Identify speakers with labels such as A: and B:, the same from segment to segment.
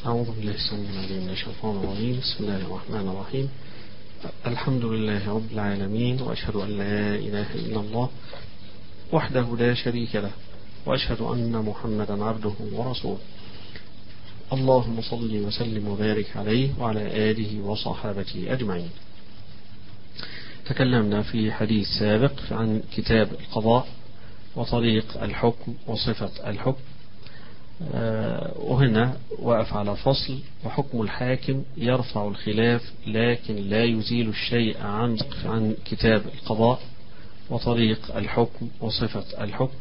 A: أعوذ بالله السميع العليم من الشيطان الرجيم بسم الله الرحمن الرحيم الحمد لله رب العالمين وأشهد أن لا إله إلا الله وحده لا شريك له وأشهد أن محمدا عبده ورسوله اللهم صل وسلم وبارك عليه وعلى آله وصحابته أجمعين تكلمنا في حديث سابق عن كتاب القضاء وطريق الحكم وصفة الحكم وهنا وقف على فصل وحكم الحاكم يرفع الخلاف لكن لا يزيل الشيء عن عن كتاب القضاء وطريق الحكم وصفة الحكم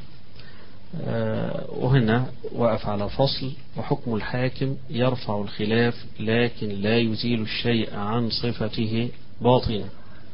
A: وهنا وقف على فصل وحكم الحاكم يرفع الخلاف لكن لا يزيل الشيء عن صفته باطنة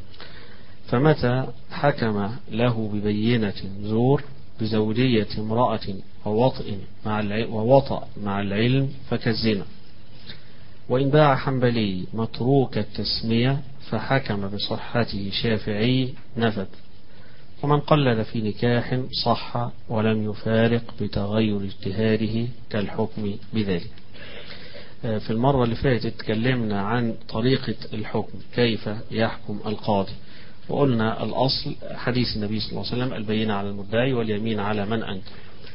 A: فمتى حكم له ببينة زور بزوجية امرأة ووطئ مع ووطأ مع العلم فكالزنا وإن باع حنبلي متروك التسمية فحكم بصحته شافعي نفذ ومن قلد في نكاح صح ولم يفارق بتغير اجتهاده كالحكم بذلك في المرة اللي فاتت تكلمنا عن طريقة الحكم كيف يحكم القاضي وقلنا الأصل حديث النبي صلى الله عليه وسلم البينة على المدعي واليمين على من أنكر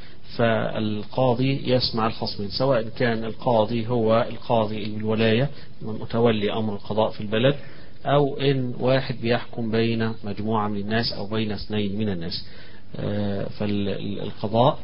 A: فالقاضي يسمع الخصمين سواء كان القاضي هو القاضي الولاية متولي أمر القضاء في البلد أو إن واحد بيحكم بين مجموعة من الناس أو بين اثنين من الناس فالقضاء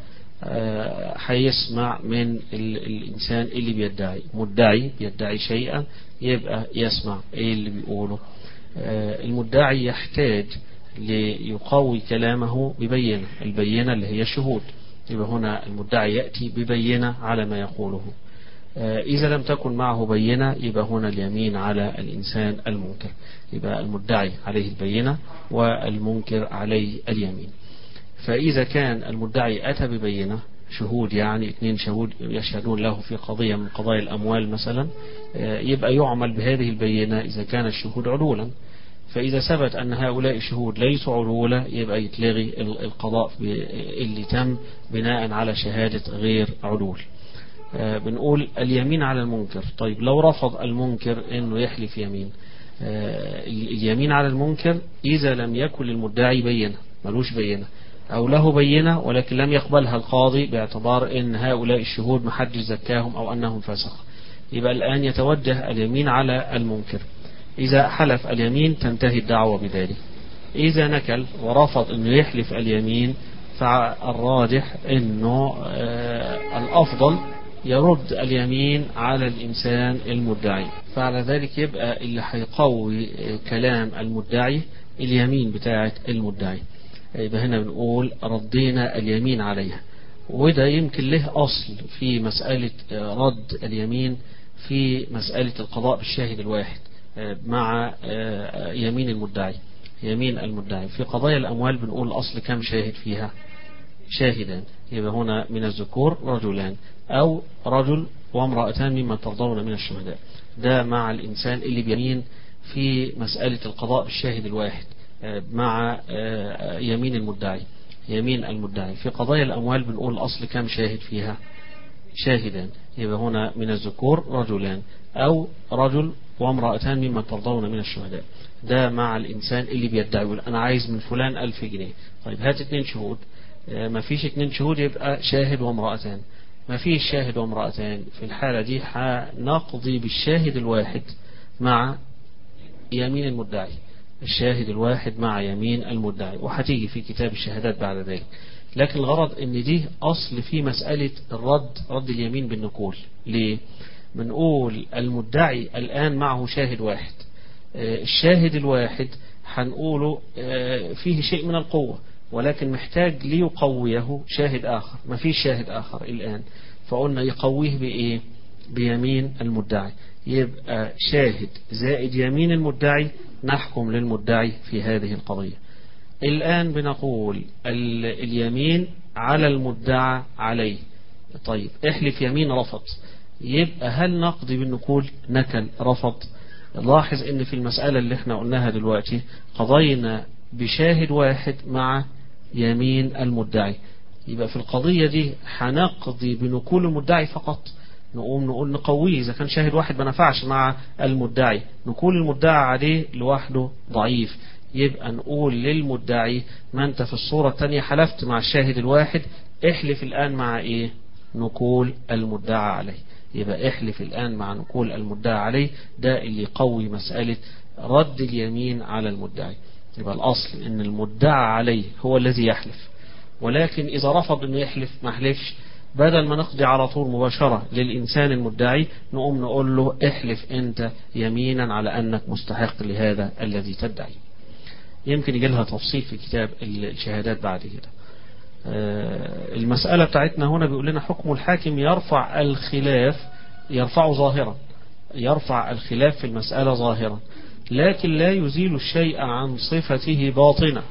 A: هيسمع من الإنسان اللي بيدعي مدعي بيدعي شيئا يبقى يسمع إيه اللي بيقوله المدعي يحتاج ليقوي كلامه ببينة البينة اللي هي الشهود يبقى هنا المدعي يأتي ببينة على ما يقوله إذا لم تكن معه بينة يبقى هنا اليمين على الإنسان المنكر يبقى المدعي عليه البينة والمنكر عليه اليمين فإذا كان المدعي أتى ببينة شهود يعني اثنين شهود يشهدون له في قضية من قضايا الأموال مثلا يبقى يعمل بهذه البينة إذا كان الشهود عدولا فإذا ثبت أن هؤلاء الشهود ليسوا عدولة يبقى يتلغي القضاء اللي تم بناء على شهادة غير عدول بنقول اليمين على المنكر طيب لو رفض المنكر أنه يحلف يمين اليمين على المنكر إذا لم يكن للمدعي بينة ملوش بينة أو له بينة ولكن لم يقبلها القاضي باعتبار أن هؤلاء الشهود محدش زكاهم أو أنهم فسق يبقى الآن يتوجه اليمين على المنكر إذا حلف اليمين تنتهي الدعوة بذلك إذا نكل ورفض أنه يحلف اليمين فالراجح أنه الأفضل يرد اليمين على الإنسان المدعي فعلى ذلك يبقى اللي هيقوي كلام المدعي اليمين بتاعة المدعي يبقى هنا بنقول ردينا اليمين عليها وده يمكن له أصل في مسألة رد اليمين في مسألة القضاء بالشاهد الواحد مع يمين المدعي يمين المدعي في قضايا الأموال بنقول الأصل كم شاهد فيها شاهدان يبقى هنا من الذكور رجلان أو رجل وامرأتان ممن ترضون من الشهداء ده مع الإنسان اللي بيمين في مسألة القضاء بالشاهد الواحد مع يمين المدعي يمين المدعي في قضايا الأموال بنقول الأصل كم شاهد فيها شاهدان يبقى هنا من الذكور رجلان أو رجل وامرأتان ممن ترضون من الشهداء ده مع الإنسان اللي بيدعي يقول أنا عايز من فلان ألف جنيه طيب هات اتنين شهود ما فيش اتنين شهود يبقى شاهد وامرأتان ما فيش شاهد وامرأتان في الحالة دي هنقضي بالشاهد الواحد مع يمين المدعي الشاهد الواحد مع يمين المدعي وهتيجي في كتاب الشهادات بعد ذلك لكن الغرض ان دي اصل في مسألة الرد رد اليمين بالنقول ليه بنقول المدعي الآن معه شاهد واحد الشاهد الواحد هنقوله فيه شيء من القوة ولكن محتاج ليقويه شاهد آخر ما فيش شاهد آخر الآن فقلنا يقويه بإيه بيمين المدعي يبقى شاهد زائد يمين المدعي نحكم للمدعي في هذه القضية الآن بنقول اليمين على المدعى عليه طيب احلف يمين رفض يبقى هل نقضي بالنقول نكل رفض لاحظ ان في المسألة اللي احنا قلناها دلوقتي قضينا بشاهد واحد مع يمين المدعي يبقى في القضية دي هنقضي بنقول المدعي فقط نقوم نقول نقويه إذا كان شاهد واحد ما نفعش مع المدعي نقول المدعي عليه لوحده ضعيف يبقى نقول للمدعي ما انت في الصورة الثانية حلفت مع الشاهد الواحد احلف الآن مع ايه نقول المدعى عليه يبقى احلف الآن مع نقول المدعى عليه ده اللي يقوي مسألة رد اليمين على المدعي يبقى الأصل ان المدعى عليه هو الذي يحلف ولكن إذا رفض انه يحلف ما حلفش بدل ما نقضي على طول مباشرة للإنسان المدعي نقوم نقول له احلف أنت يمينا على أنك مستحق لهذا الذي تدعي يمكن يجي لها تفصيل في كتاب الشهادات بعد كده المسألة بتاعتنا هنا بيقول لنا حكم الحاكم يرفع الخلاف يرفعه ظاهرا يرفع الخلاف في المسألة ظاهرا لكن لا يزيل الشيء عن صفته باطنة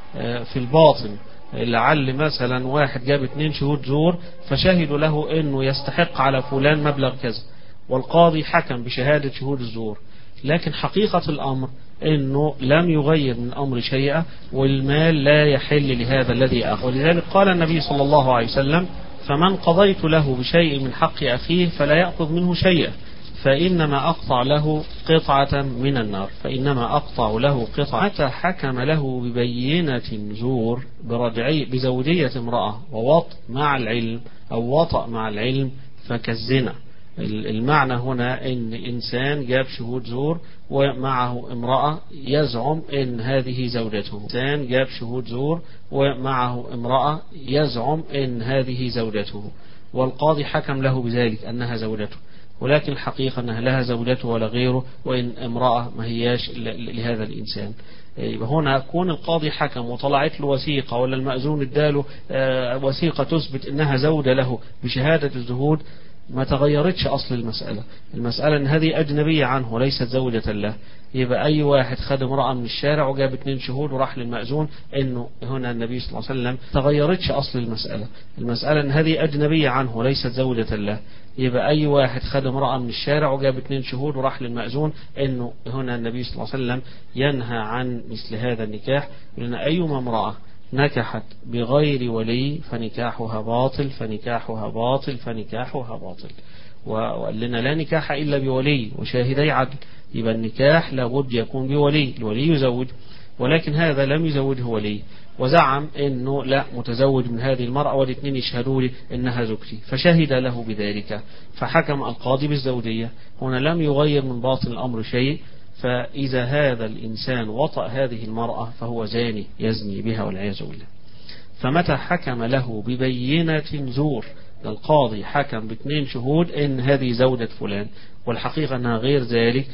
A: في الباطن لعل مثلا واحد جاب اتنين شهود زور فشهدوا له انه يستحق على فلان مبلغ كذا والقاضي حكم بشهادة شهود الزور لكن حقيقة الأمر انه لم يغير من الامر شيئا والمال لا يحل لهذا الذي اخذ ولذلك قال النبي صلى الله عليه وسلم فمن قضيت له بشيء من حق اخيه فلا ياخذ منه شيئا فانما اقطع له قطعه من النار فانما اقطع له قطعه متى حكم له ببينه زور برجعي بزوجيه امراه ووط مع العلم او وطأ مع العلم فكالزنا المعنى هنا ان انسان جاب شهود زور ومعه امرأة يزعم ان هذه زوجته انسان جاب شهود زور ومعه امرأة يزعم ان هذه زوجته والقاضي حكم له بذلك انها زوجته ولكن الحقيقة انها لها زوجته ولا غيره وان امرأة ما هياش لهذا الانسان يبقى هنا كون القاضي حكم وطلعت له وثيقة ولا المأذون اداله وثيقة تثبت انها زوجة له بشهادة الزهود ما تغيرتش أصل المسألة المسألة أن هذه أجنبية عنه وليست زوجة له يبقى أي واحد خد امرأة من الشارع وجاب اتنين شهود وراح للمأذون أنه هنا النبي صلى الله عليه وسلم تغيرتش أصل المسألة المسألة أن هذه أجنبية عنه وليست زوجة له يبقى أي واحد خد امرأة من الشارع وجاب اتنين شهود وراح للمأذون أنه هنا النبي صلى الله عليه وسلم ينهى عن مثل هذا النكاح لأن أيما امرأة نكحت بغير ولي فنكاحها باطل فنكاحها باطل فنكاحها باطل وقال لنا لا نكاح إلا بولي وشاهدي عدل يبقى النكاح لابد يكون بولي الولي يزوج ولكن هذا لم يزوجه ولي وزعم انه لا متزوج من هذه المرأة والاثنين يشهدوا لي انها زوجتي فشهد له بذلك فحكم القاضي بالزوجية هنا لم يغير من باطن الامر شيء فإذا هذا الإنسان وطأ هذه المرأة فهو زاني يزني بها والعياذ بالله فمتى حكم له ببينة زور القاضي حكم باثنين شهود ان هذه زوجة فلان والحقيقة انها غير ذلك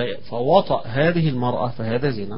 A: فوطأ هذه المرأة فهذا زنا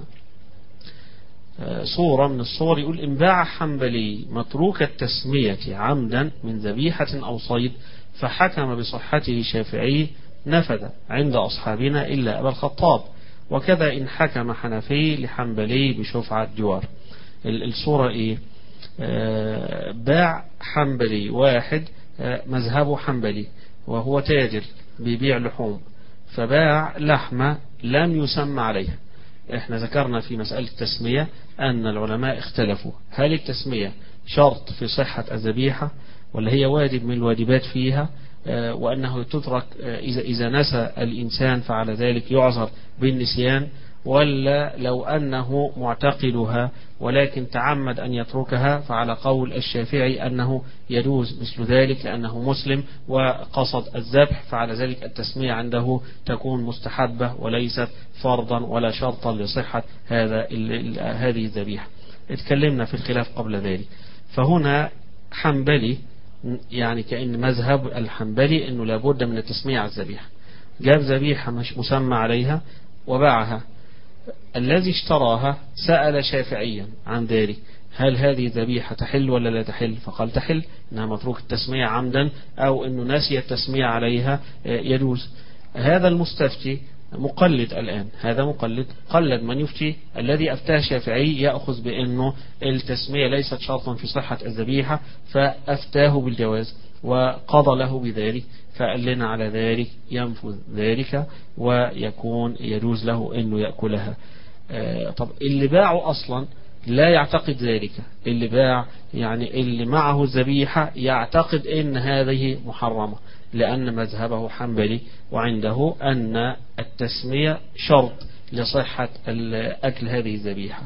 A: صورة من الصور يقول إن باع حنبلي متروك التسمية عمدا من ذبيحة أو صيد فحكم بصحته شافعي نفذ عند أصحابنا إلا أبا الخطاب وكذا إن حكم حنفي لحنبلي بشفعة جوار الصورة إيه آه باع حنبلي واحد آه مذهبه حنبلي وهو تاجر بيبيع لحوم فباع لحمة لم يسمى عليها احنا ذكرنا في مسألة التسمية أن العلماء اختلفوا هل التسمية شرط في صحة الذبيحة ولا هي واجب من الواجبات فيها وأنه تترك إذا إذا نسى الإنسان فعلى ذلك يعذر بالنسيان ولا لو أنه معتقدها ولكن تعمد أن يتركها فعلى قول الشافعي أنه يجوز مثل ذلك لأنه مسلم وقصد الذبح فعلى ذلك التسمية عنده تكون مستحبة وليست فرضا ولا شرطا لصحة هذا هذه الذبيحة اتكلمنا في الخلاف قبل ذلك فهنا حنبلي يعني كأن مذهب الحنبلي أنه لابد من التسمية على الذبيحة جاب ذبيحة مش مسمى عليها وباعها الذي اشتراها سأل شافعيا عن ذلك هل هذه ذبيحة تحل ولا لا تحل فقال تحل انها متروك التسمية عمدا او انه نسي التسمية عليها يجوز هذا المستفتي مقلد الآن هذا مقلد قلد من يفتي الذي أفتاه الشافعي يأخذ بأنه التسمية ليست شرطا في صحة الذبيحة فأفتاه بالجواز وقضى له بذلك فقال لنا على ذلك ينفذ ذلك ويكون يجوز له أنه يأكلها طب اللي باعوا أصلا لا يعتقد ذلك اللي باع يعني اللي معه الذبيحة يعتقد ان هذه محرمة لأن مذهبه حنبلي وعنده أن التسمية شرط لصحة أكل هذه الذبيحة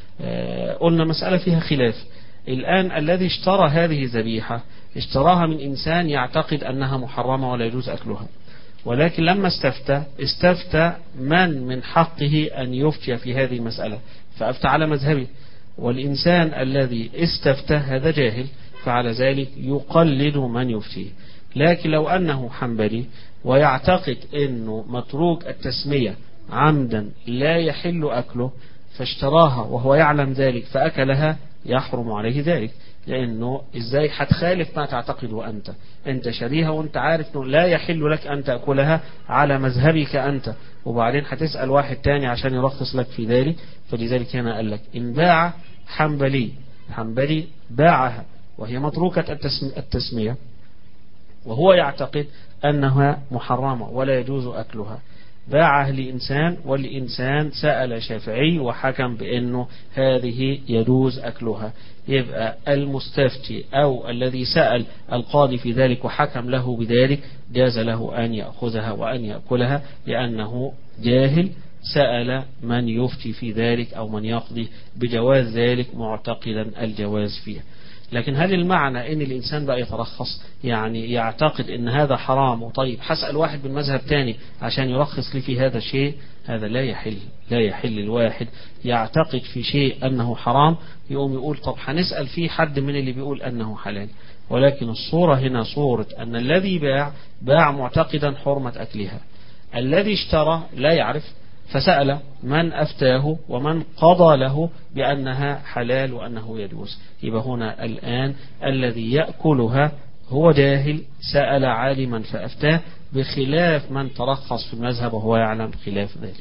A: قلنا مسألة فيها خلاف الآن الذي اشترى هذه الذبيحة اشتراها من إنسان يعتقد أنها محرمة ولا يجوز أكلها ولكن لما استفتى استفتى من من حقه أن يفتي في هذه المسألة فأفتى على مذهبه والإنسان الذي استفتى هذا جاهل فعلى ذلك يقلد من يفتيه لكن لو أنه حنبلي ويعتقد أنه متروك التسمية عمدا لا يحل أكله فاشتراها وهو يعلم ذلك فأكلها يحرم عليه ذلك لأنه إزاي هتخالف ما تعتقده أنت أنت شريها وأنت عارف أنه لا يحل لك أن تأكلها على مذهبك أنت وبعدين هتسأل واحد تاني عشان يرخص لك في ذلك فلذلك هنا قال لك إن باع حنبلي حنبلي باعها وهي متروكة التسمية وهو يعتقد أنها محرمة ولا يجوز أكلها باعه لإنسان والإنسان سأل شافعي وحكم بأنه هذه يجوز أكلها يبقى المستفتي أو الذي سأل القاضي في ذلك وحكم له بذلك جاز له أن يأخذها وأن يأكلها لأنه جاهل سأل من يفتي في ذلك أو من يقضي بجواز ذلك معتقدا الجواز فيه لكن هل المعنى ان الانسان بقى يترخص يعني يعتقد ان هذا حرام وطيب هسأل واحد من مذهب تاني عشان يرخص لي في هذا الشيء هذا لا يحل لا يحل الواحد يعتقد في شيء انه حرام يقوم يقول طب هنسأل فيه حد من اللي بيقول انه حلال ولكن الصورة هنا صورة ان الذي باع باع معتقدا حرمة اكلها الذي اشترى لا يعرف فسأل من أفتاه ومن قضى له بأنها حلال وأنه يجوز يبقى هنا الآن الذي يأكلها هو جاهل سأل عالما فأفتاه بخلاف من ترخص في المذهب وهو يعلم خلاف ذلك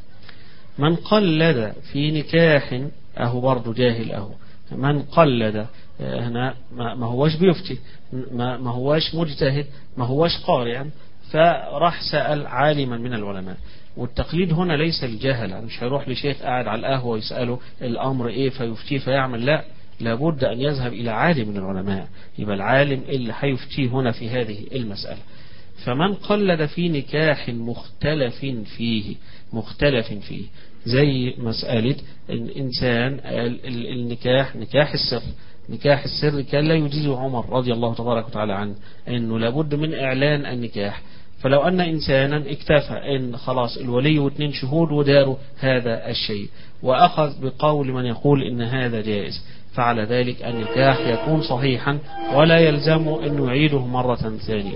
A: من قلد في نكاح أهو برضه جاهل أهو من قلد هنا ما هوش بيفتي ما هوش مجتهد ما هوش قارئا فراح سأل عالما من العلماء والتقليد هنا ليس الجهل يعني مش هيروح لشيخ قاعد على القهوة ويسأله الأمر إيه فيفتيه فيعمل لا لابد أن يذهب إلى عالم من العلماء يبقى العالم اللي هيفتيه هنا في هذه المسألة فمن قلد في نكاح مختلف فيه مختلف فيه زي مسألة الإنسان النكاح نكاح السر نكاح السر كان لا يجيزه عمر رضي الله تبارك وتعالى عنه أنه لابد من إعلان النكاح فلو أن إنسانا اكتفى إن خلاص الولي واثنين شهود وداروا هذا الشيء وأخذ بقول من يقول إن هذا جائز فعلى ذلك النكاح يكون صحيحا ولا يلزم أن يعيده مرة ثانية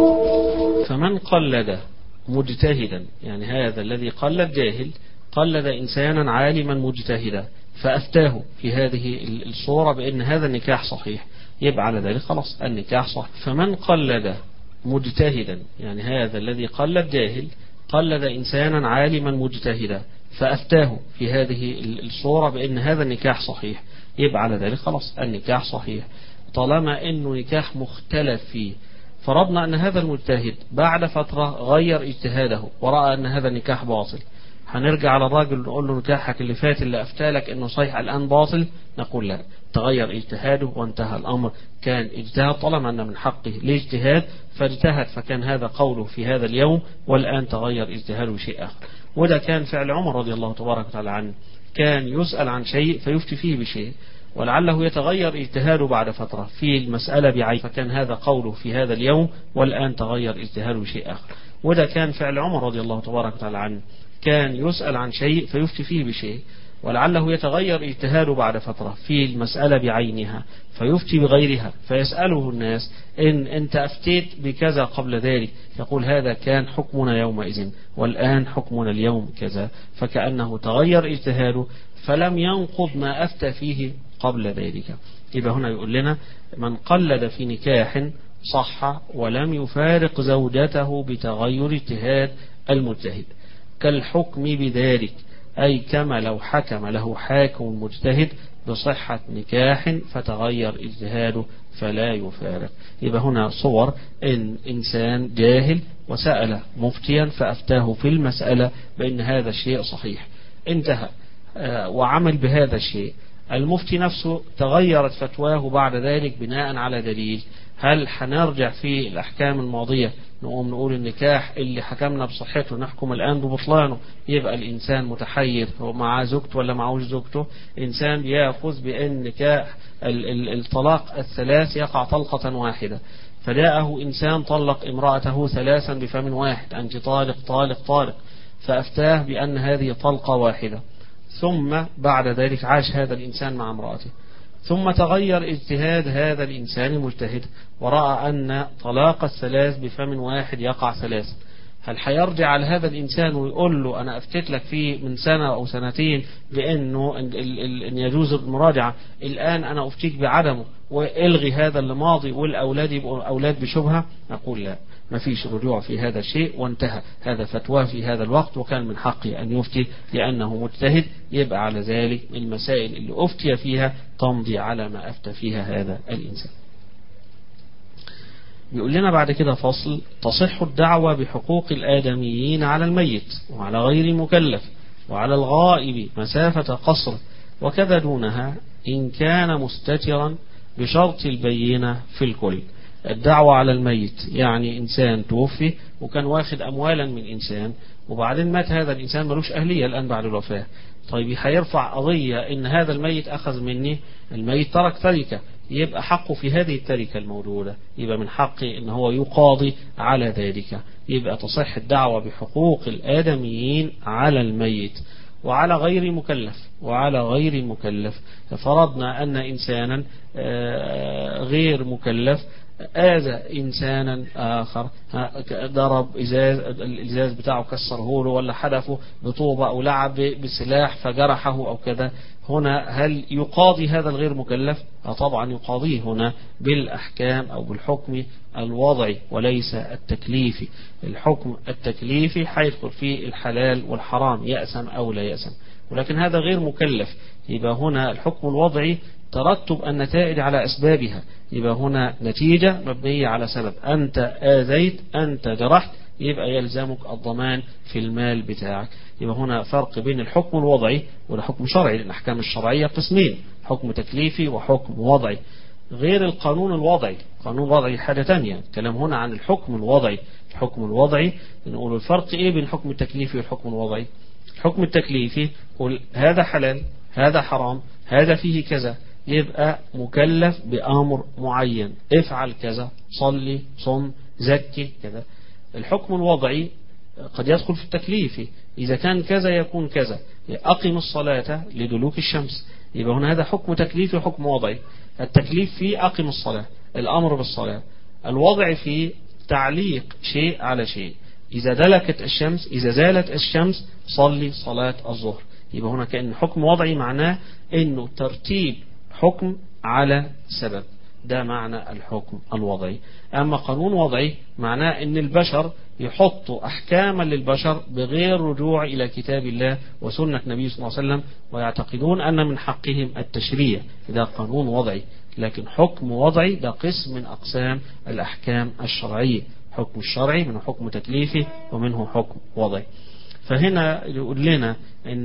A: فمن قلد مجتهدا يعني هذا الذي قلد جاهل قلد إنسانا عالما مجتهدا فأفتاه في هذه الصورة بأن هذا النكاح صحيح يبقى على ذلك خلاص النكاح صح فمن قلد مجتهدا يعني هذا الذي قلد جاهل قلد إنسانا عالما مجتهدا فأفتاه في هذه الصورة بأن هذا النكاح صحيح يبقى على ذلك خلاص النكاح صحيح طالما أنه نكاح مختلف فيه فرضنا أن هذا المجتهد بعد فترة غير اجتهاده ورأى أن هذا النكاح باطل هنرجع على الراجل نقول له نكاحك اللي فات اللي أفتالك أنه صحيح الآن باطل نقول لا تغير اجتهاده وانتهى الأمر كان اجتهاد طالما أن من حقه الاجتهاد فاجتهد فكان هذا قوله في هذا اليوم والآن تغير اجتهاده شيء آخر وده كان فعل عمر رضي الله تبارك وتعالى عنه كان يسأل عن شيء فيفتي فيه بشيء ولعله يتغير اجتهاده بعد فترة في المسألة بعين فكان هذا قوله في هذا اليوم والآن تغير اجتهاده شيء آخر وده كان فعل عمر رضي الله تبارك وتعالى عنه كان يسأل عن شيء فيفتي فيه بشيء ولعله يتغير اجتهاده بعد فترة في المسألة بعينها فيفتي بغيرها فيسأله الناس إن أنت أفتيت بكذا قبل ذلك يقول هذا كان حكمنا يومئذ والآن حكمنا اليوم كذا فكأنه تغير اجتهاده فلم ينقض ما أفتى فيه قبل ذلك يبقى هنا يقول لنا من قلد في نكاح صح ولم يفارق زوجته بتغير اجتهاد المجتهد كالحكم بذلك أي كما لو حكم له حاكم مجتهد بصحة نكاح فتغير اجتهاده فلا يفارق يبقى هنا صور إن إنسان جاهل وسأل مفتيا فأفتاه في المسألة بأن هذا الشيء صحيح انتهى وعمل بهذا الشيء المفتي نفسه تغيرت فتواه بعد ذلك بناء على دليل هل هنرجع في الأحكام الماضية نقوم نقول النكاح اللي حكمنا بصحته نحكم الآن ببطلانه يبقى الإنسان متحير هو معاه زوجته ولا معهوش زوجته إنسان بيأخذ بأن نكاح الطلاق الثلاث يقع طلقة واحدة فجاءه إنسان طلق امرأته ثلاثا بفم واحد أنت طالق طالق طالق فأفتاه بأن هذه طلقة واحدة ثم بعد ذلك عاش هذا الإنسان مع امرأته ثم تغير اجتهاد هذا الإنسان المجتهد ورأى أن طلاق الثلاث بفم واحد يقع ثلاثا هل حيرجع على هذا الإنسان ويقول له أنا أفتت لك فيه من سنة أو سنتين بأنه إن يجوز المراجعة الآن أنا أفتيك بعدمه والغي هذا اللي ماضي والأولاد يبقوا أولاد بشبهة أقول لا ما فيش رجوع في هذا الشيء وانتهى هذا فتوى في هذا الوقت وكان من حقه أن يفتي لأنه مجتهد يبقى على ذلك المسائل اللي أفتي فيها تمضي على ما أفتى فيها هذا الإنسان بيقول لنا بعد كده فصل تصح الدعوة بحقوق الآدميين على الميت وعلى غير المكلف وعلى الغائب مسافة قصر وكذا دونها إن كان مستترا بشرط البينة في الكل الدعوة على الميت يعني إنسان توفي وكان واخد أموالا من إنسان وبعدين مات هذا الإنسان ملوش أهلية الآن بعد الوفاة طيب هيرفع قضية إن هذا الميت أخذ مني الميت ترك تركة يبقى حقه في هذه التركة الموجودة يبقى من حقه ان هو يقاضي على ذلك يبقى تصح الدعوة بحقوق الآدميين على الميت وعلى غير مكلف وعلى غير المكلف فرضنا أن إنسانا غير مكلف آذى إنسانا آخر ضرب إزاز الإزاز بتاعه كسره له ولا حدفه بطوبة أو لعب بسلاح فجرحه أو كذا هنا هل يقاضي هذا الغير مكلف طبعا يقاضيه هنا بالأحكام أو بالحكم الوضعي وليس التكليفي الحكم التكليفي حيدخل فيه الحلال والحرام يأسم أو لا يأسم ولكن هذا غير مكلف يبقى هنا الحكم الوضعي ترتب النتائج على أسبابها يبقى هنا نتيجة مبنية على سبب أنت آذيت أنت جرحت يبقى يلزمك الضمان في المال بتاعك يبقى هنا فرق بين الحكم الوضعي والحكم الشرعي الأحكام الشرعية قسمين حكم تكليفي وحكم وضعي غير القانون الوضعي قانون وضعي حاجة تانية الكلام هنا عن الحكم الوضعي الحكم الوضعي نقول الفرق ايه بين الحكم التكليفي والحكم الوضعي الحكم التكليفي قل هذا حلال هذا حرام هذا فيه كذا يبقى مكلف بأمر معين افعل كذا صلي صم زكي كذا الحكم الوضعي قد يدخل في التكليف إذا كان كذا يكون كذا أقم الصلاة لدلوك الشمس يبقى هنا هذا حكم تكليفي وحكم وضعي التكليف فيه أقم الصلاة الأمر بالصلاة الوضع فيه تعليق شيء على شيء إذا دلكت الشمس إذا زالت الشمس صلي صلاة الظهر يبقى هنا كأن حكم وضعي معناه أنه ترتيب حكم على سبب ده معنى الحكم الوضعي أما قانون وضعي معناه أن البشر يحطوا أحكاما للبشر بغير رجوع إلى كتاب الله وسنة النبي صلى الله عليه وسلم ويعتقدون أن من حقهم التشريع ده قانون وضعي لكن حكم وضعي ده قسم من أقسام الأحكام الشرعية حكم الشرعي منه حكم تكليفي ومنه حكم وضعي فهنا يقول لنا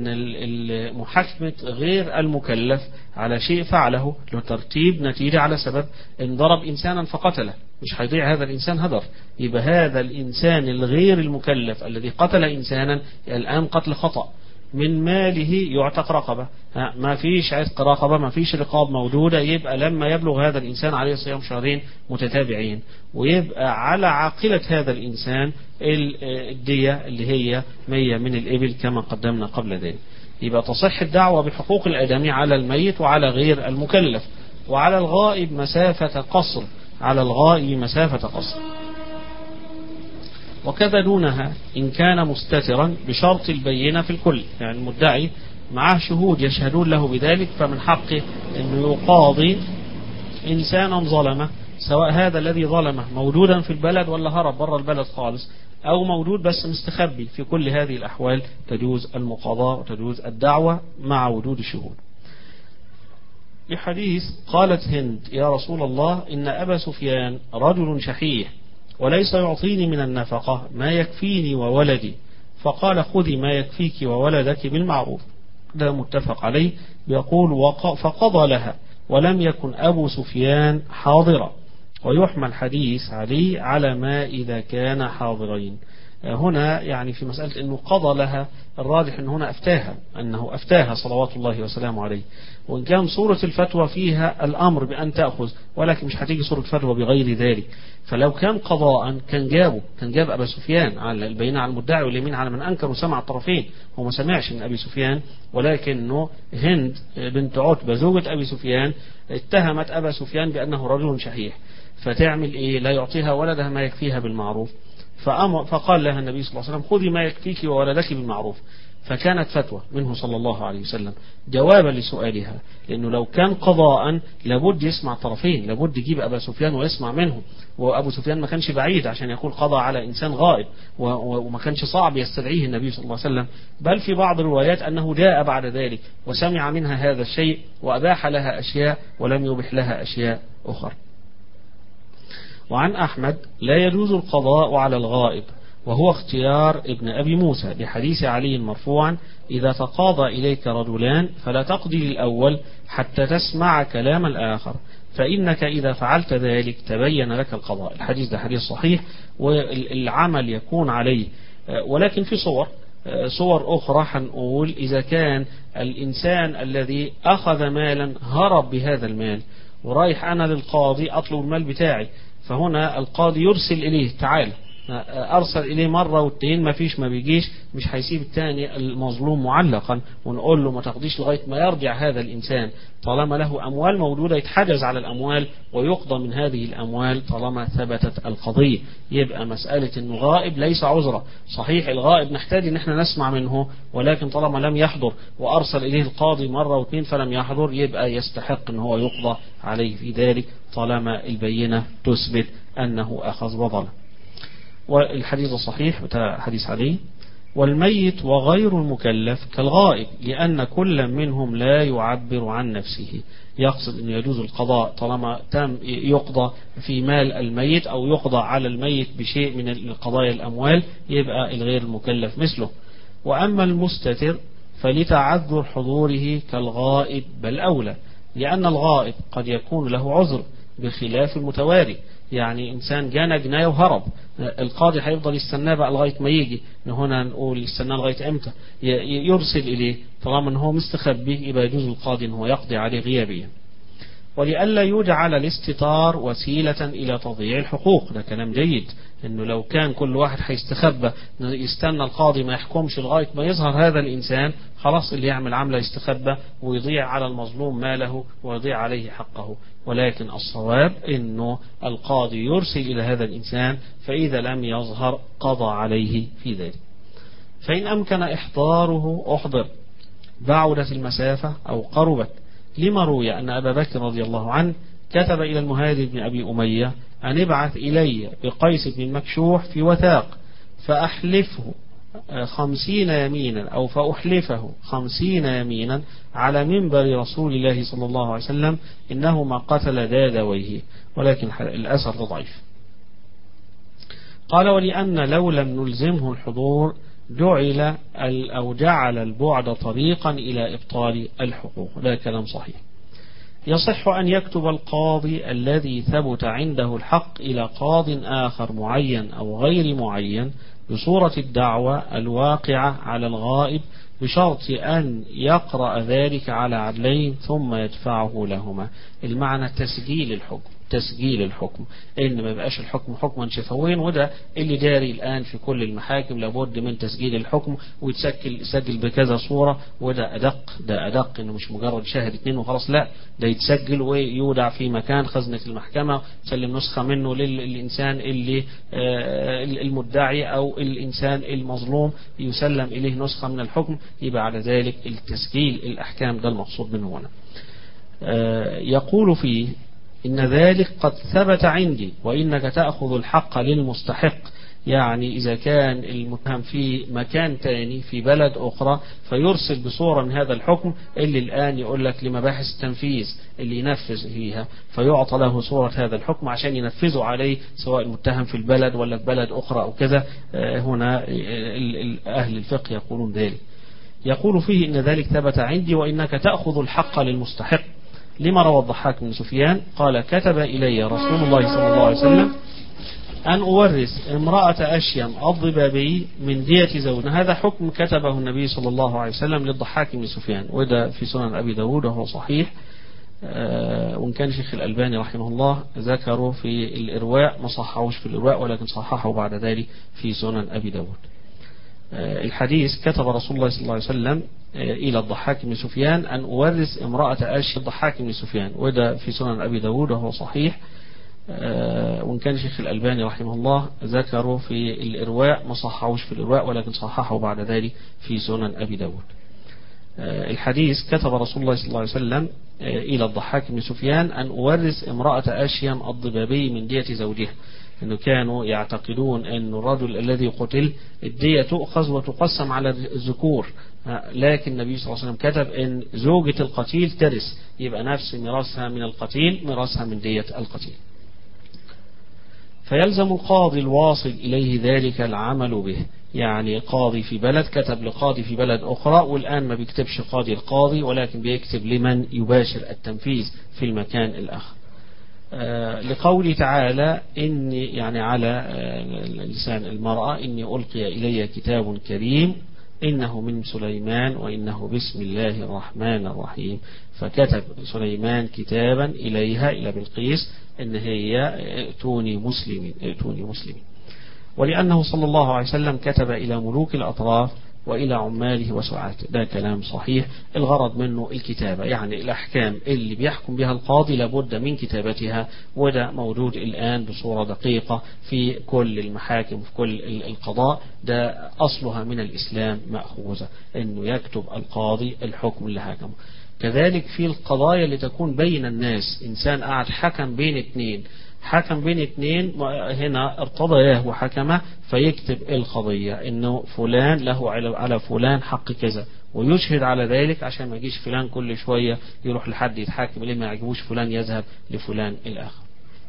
A: ان محاكمة غير المكلف على شيء فعله لترتيب نتيجة على سبب ان ضرب انسانا فقتله مش هيضيع هذا الانسان هدر يبقى هذا الانسان الغير المكلف الذي قتل انسانا الان قتل خطأ من ماله يعتق رقبة ما فيش عتق رقبة ما فيش رقاب موجودة يبقى لما يبلغ هذا الإنسان عليه صيام شهرين متتابعين ويبقى على عاقلة هذا الإنسان الدية اللي هي مية من الإبل كما قدمنا قبل ذلك يبقى تصح الدعوة بحقوق الآدمي على الميت وعلى غير المكلف وعلى الغائب مسافة قصر على الغائب مسافة قصر وكذا دونها إن كان مستترا بشرط البينة في الكل يعني المدعي معه شهود يشهدون له بذلك فمن حقه أنه يقاضي إنسانا ظلمه سواء هذا الذي ظلمه موجودا في البلد ولا هرب بره البلد خالص أو موجود بس مستخبي في كل هذه الأحوال تجوز المقاضاة وتجوز الدعوة مع وجود الشهود لحديث قالت هند يا رسول الله إن أبا سفيان رجل شحيح وليس يعطيني من النفقة ما يكفيني وولدي فقال خذي ما يكفيك وولدك بالمعروف ده متفق عليه يقول فقضى لها ولم يكن أبو سفيان حاضرا ويحمل حديث علي على ما إذا كان حاضرين هنا يعني في مسألة أنه قضى لها الراجح أنه هنا أفتاها أنه أفتاها صلوات الله وسلامه عليه وإن كان صورة الفتوى فيها الأمر بأن تأخذ ولكن مش هتيجي صورة فتوى بغير ذلك فلو كان قضاء كان جابه كان جاب أبا سفيان على البينة على المدعي واليمين على من أنكر وسمع الطرفين هو ما سمعش من أبي سفيان ولكنه هند بنت عتبة زوجة أبي سفيان اتهمت أبا سفيان بأنه رجل شحيح فتعمل إيه لا يعطيها ولدها ما يكفيها بالمعروف فأمر فقال لها النبي صلى الله عليه وسلم خذي ما يكفيك وولدك بالمعروف فكانت فتوى منه صلى الله عليه وسلم جوابا لسؤالها لأنه لو كان قضاء لابد يسمع طرفين لابد يجيب أبا سفيان ويسمع منه وأبو سفيان ما كانش بعيد عشان يقول قضى على إنسان غائب وما كانش صعب يستدعيه النبي صلى الله عليه وسلم بل في بعض الروايات أنه جاء بعد ذلك وسمع منها هذا الشيء وأباح لها أشياء ولم يبح لها أشياء أخرى وعن أحمد لا يجوز القضاء على الغائب وهو اختيار ابن أبي موسى لحديث علي مرفوعا إذا تقاضى إليك رجلان فلا تقضي للأول حتى تسمع كلام الآخر فإنك إذا فعلت ذلك تبين لك القضاء الحديث ده حديث صحيح والعمل يكون عليه ولكن في صور صور أخرى هنقول إذا كان الإنسان الذي أخذ مالا هرب بهذا المال ورايح أنا للقاضي أطلب المال بتاعي فهنا القاضي يرسل إليه تعال أرسل إليه مرة واثنين ما فيش ما بيجيش مش هيسيب الثاني المظلوم معلقا ونقول له ما تقضيش لغاية ما يرجع هذا الإنسان طالما له أموال موجودة يتحجز على الأموال ويقضى من هذه الأموال طالما ثبتت القضية يبقى مسألة أنه غائب ليس عذرا صحيح الغائب نحتاج أن احنا نسمع منه ولكن طالما لم يحضر وأرسل إليه القاضي مرة واثنين فلم يحضر يبقى يستحق أن هو يقضى عليه في ذلك طالما البينة تثبت أنه أخذ وظلم والحديث الصحيح بتاع حديث علي والميت وغير المكلف كالغائب لأن كل منهم لا يعبر عن نفسه يقصد أن يجوز القضاء طالما تم يقضى في مال الميت أو يقضى على الميت بشيء من القضايا الأموال يبقى الغير المكلف مثله وأما المستتر فلتعذر حضوره كالغائب بل أولى لأن الغائب قد يكون له عذر بخلاف المتواري يعني إنسان جانا جناية وهرب القاضي هيفضل يستناه بقى لغاية ما يجي هنا نقول يستناه لغاية امتى يرسل إليه طالما ان هو مستخبي يبقى يجوز القاضي ان هو يقضي عليه غيابيا ولئلا يجعل الاستتار وسيلة إلى تضييع الحقوق ده كلام جيد انه لو كان كل واحد هيستخبى يستنى القاضي ما يحكمش لغاية ما يظهر هذا الإنسان خلاص اللي يعمل عملة يستخبى ويضيع على المظلوم ماله ويضيع عليه حقه ولكن الصواب انه القاضي يرسل إلى هذا الإنسان فإذا لم يظهر قضى عليه في ذلك فإن أمكن إحضاره أحضر بعدت المسافة أو قربت لما روي أن أبا بكر رضي الله عنه كتب إلى المهاجر بن أبي أمية أن ابعث إلي بقيس بن مكشوح في وثاق فأحلفه خمسين يمينا أو فأحلفه خمسين يمينا على منبر رسول الله صلى الله عليه وسلم إنه ما قتل دادويه ولكن الأثر ضعيف قال ولأن لو لم نلزمه الحضور جعل أو جعل البعد طريقا إلى إبطال الحقوق لا كلام صحيح يصح أن يكتب القاضي الذي ثبت عنده الحق إلى قاض آخر معين أو غير معين بصورة الدعوة الواقعة على الغائب بشرط أن يقرأ ذلك على عدلين ثم يدفعه لهما المعنى تسجيل الحكم تسجيل الحكم ان ما يبقاش الحكم حكما شفويا وده اللي جاري الان في كل المحاكم لابد من تسجيل الحكم ويتسجل يسجل بكذا صورة وده ادق ده ادق انه مش مجرد شاهد اتنين وخلاص لا ده يتسجل ويودع في مكان خزنة المحكمة تسلم نسخة منه للانسان اللي المدعي او الانسان المظلوم يسلم اليه نسخة من الحكم يبقى على ذلك التسجيل الاحكام ده المقصود منه هنا يقول فيه إن ذلك قد ثبت عندي وإنك تأخذ الحق للمستحق يعني إذا كان المتهم في مكان تاني في بلد أخرى فيرسل بصورة من هذا الحكم اللي الآن يقول لك لمباحث التنفيذ اللي ينفذ فيها فيعطى له صورة هذا الحكم عشان ينفذوا عليه سواء المتهم في البلد ولا في بلد أخرى أو كذا هنا أهل الفقه يقولون ذلك يقول فيه إن ذلك ثبت عندي وإنك تأخذ الحق للمستحق لما روى الضحاك بن سفيان قال كتب إلي رسول الله صلى الله عليه وسلم أن أورث امرأة أشيم الضبابي من دية زوجها هذا حكم كتبه النبي صلى الله عليه وسلم للضحاك بن سفيان وده في سنن أبي داود وهو صحيح آه، وإن كان شيخ الألباني رحمه الله ذكره في الإرواء ما صححوش في الإرواء ولكن صححه بعد ذلك في سنن أبي داود آه، الحديث كتب رسول الله صلى الله عليه وسلم آه، إلى الضحاك بن سفيان أن أورث امرأة أشي الضحاك بن سفيان وده في سنن أبي داود وهو صحيح وإن كان شيخ الألباني رحمه الله ذكره في الإرواء ما صححوش في الإرواء ولكن صححه بعد ذلك في سنن أبي داود الحديث كتب رسول الله صلى الله عليه وسلم إلى الضحاك بن سفيان أن أورث امرأة أشيم الضبابي من دية زوجها أنه كانوا يعتقدون أن الرجل الذي قتل الدية تؤخذ وتقسم على الذكور لكن النبي صلى الله عليه وسلم كتب أن زوجة القتيل ترث يبقى نفس ميراثها من القتيل ميراثها من دية القتيل فيلزم القاضي الواصل إليه ذلك العمل به يعني قاضي في بلد كتب لقاضي في بلد أخرى والآن ما بيكتبش قاضي القاضي ولكن بيكتب لمن يباشر التنفيذ في المكان الآخر آه لقوله تعالى إني يعني على آه لسان المرأة إني ألقي إلي كتاب كريم إنه من سليمان وإنه بسم الله الرحمن الرحيم فكتب سليمان كتابا إليها إلى بلقيس إن هي ائتوني مسلمين ائتوني مسلمين ولأنه صلى الله عليه وسلم كتب إلى ملوك الأطراف وإلى عماله وسعاته ده كلام صحيح الغرض منه الكتابة يعني الأحكام اللي بيحكم بها القاضي لابد من كتابتها وده موجود الآن بصورة دقيقة في كل المحاكم في كل القضاء ده أصلها من الإسلام مأخوذة أنه يكتب القاضي الحكم اللي حكمه كذلك في القضايا اللي تكون بين الناس إنسان قاعد حكم بين اثنين حكم بين اثنين هنا ارتضياه وحكمه فيكتب القضية انه فلان له على فلان حق كذا ويشهد على ذلك عشان ما يجيش فلان كل شوية يروح لحد يتحاكم اللي ما يعجبوش فلان يذهب لفلان الآخر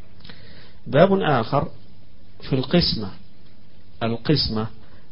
A: باب آخر في القسمة القسمة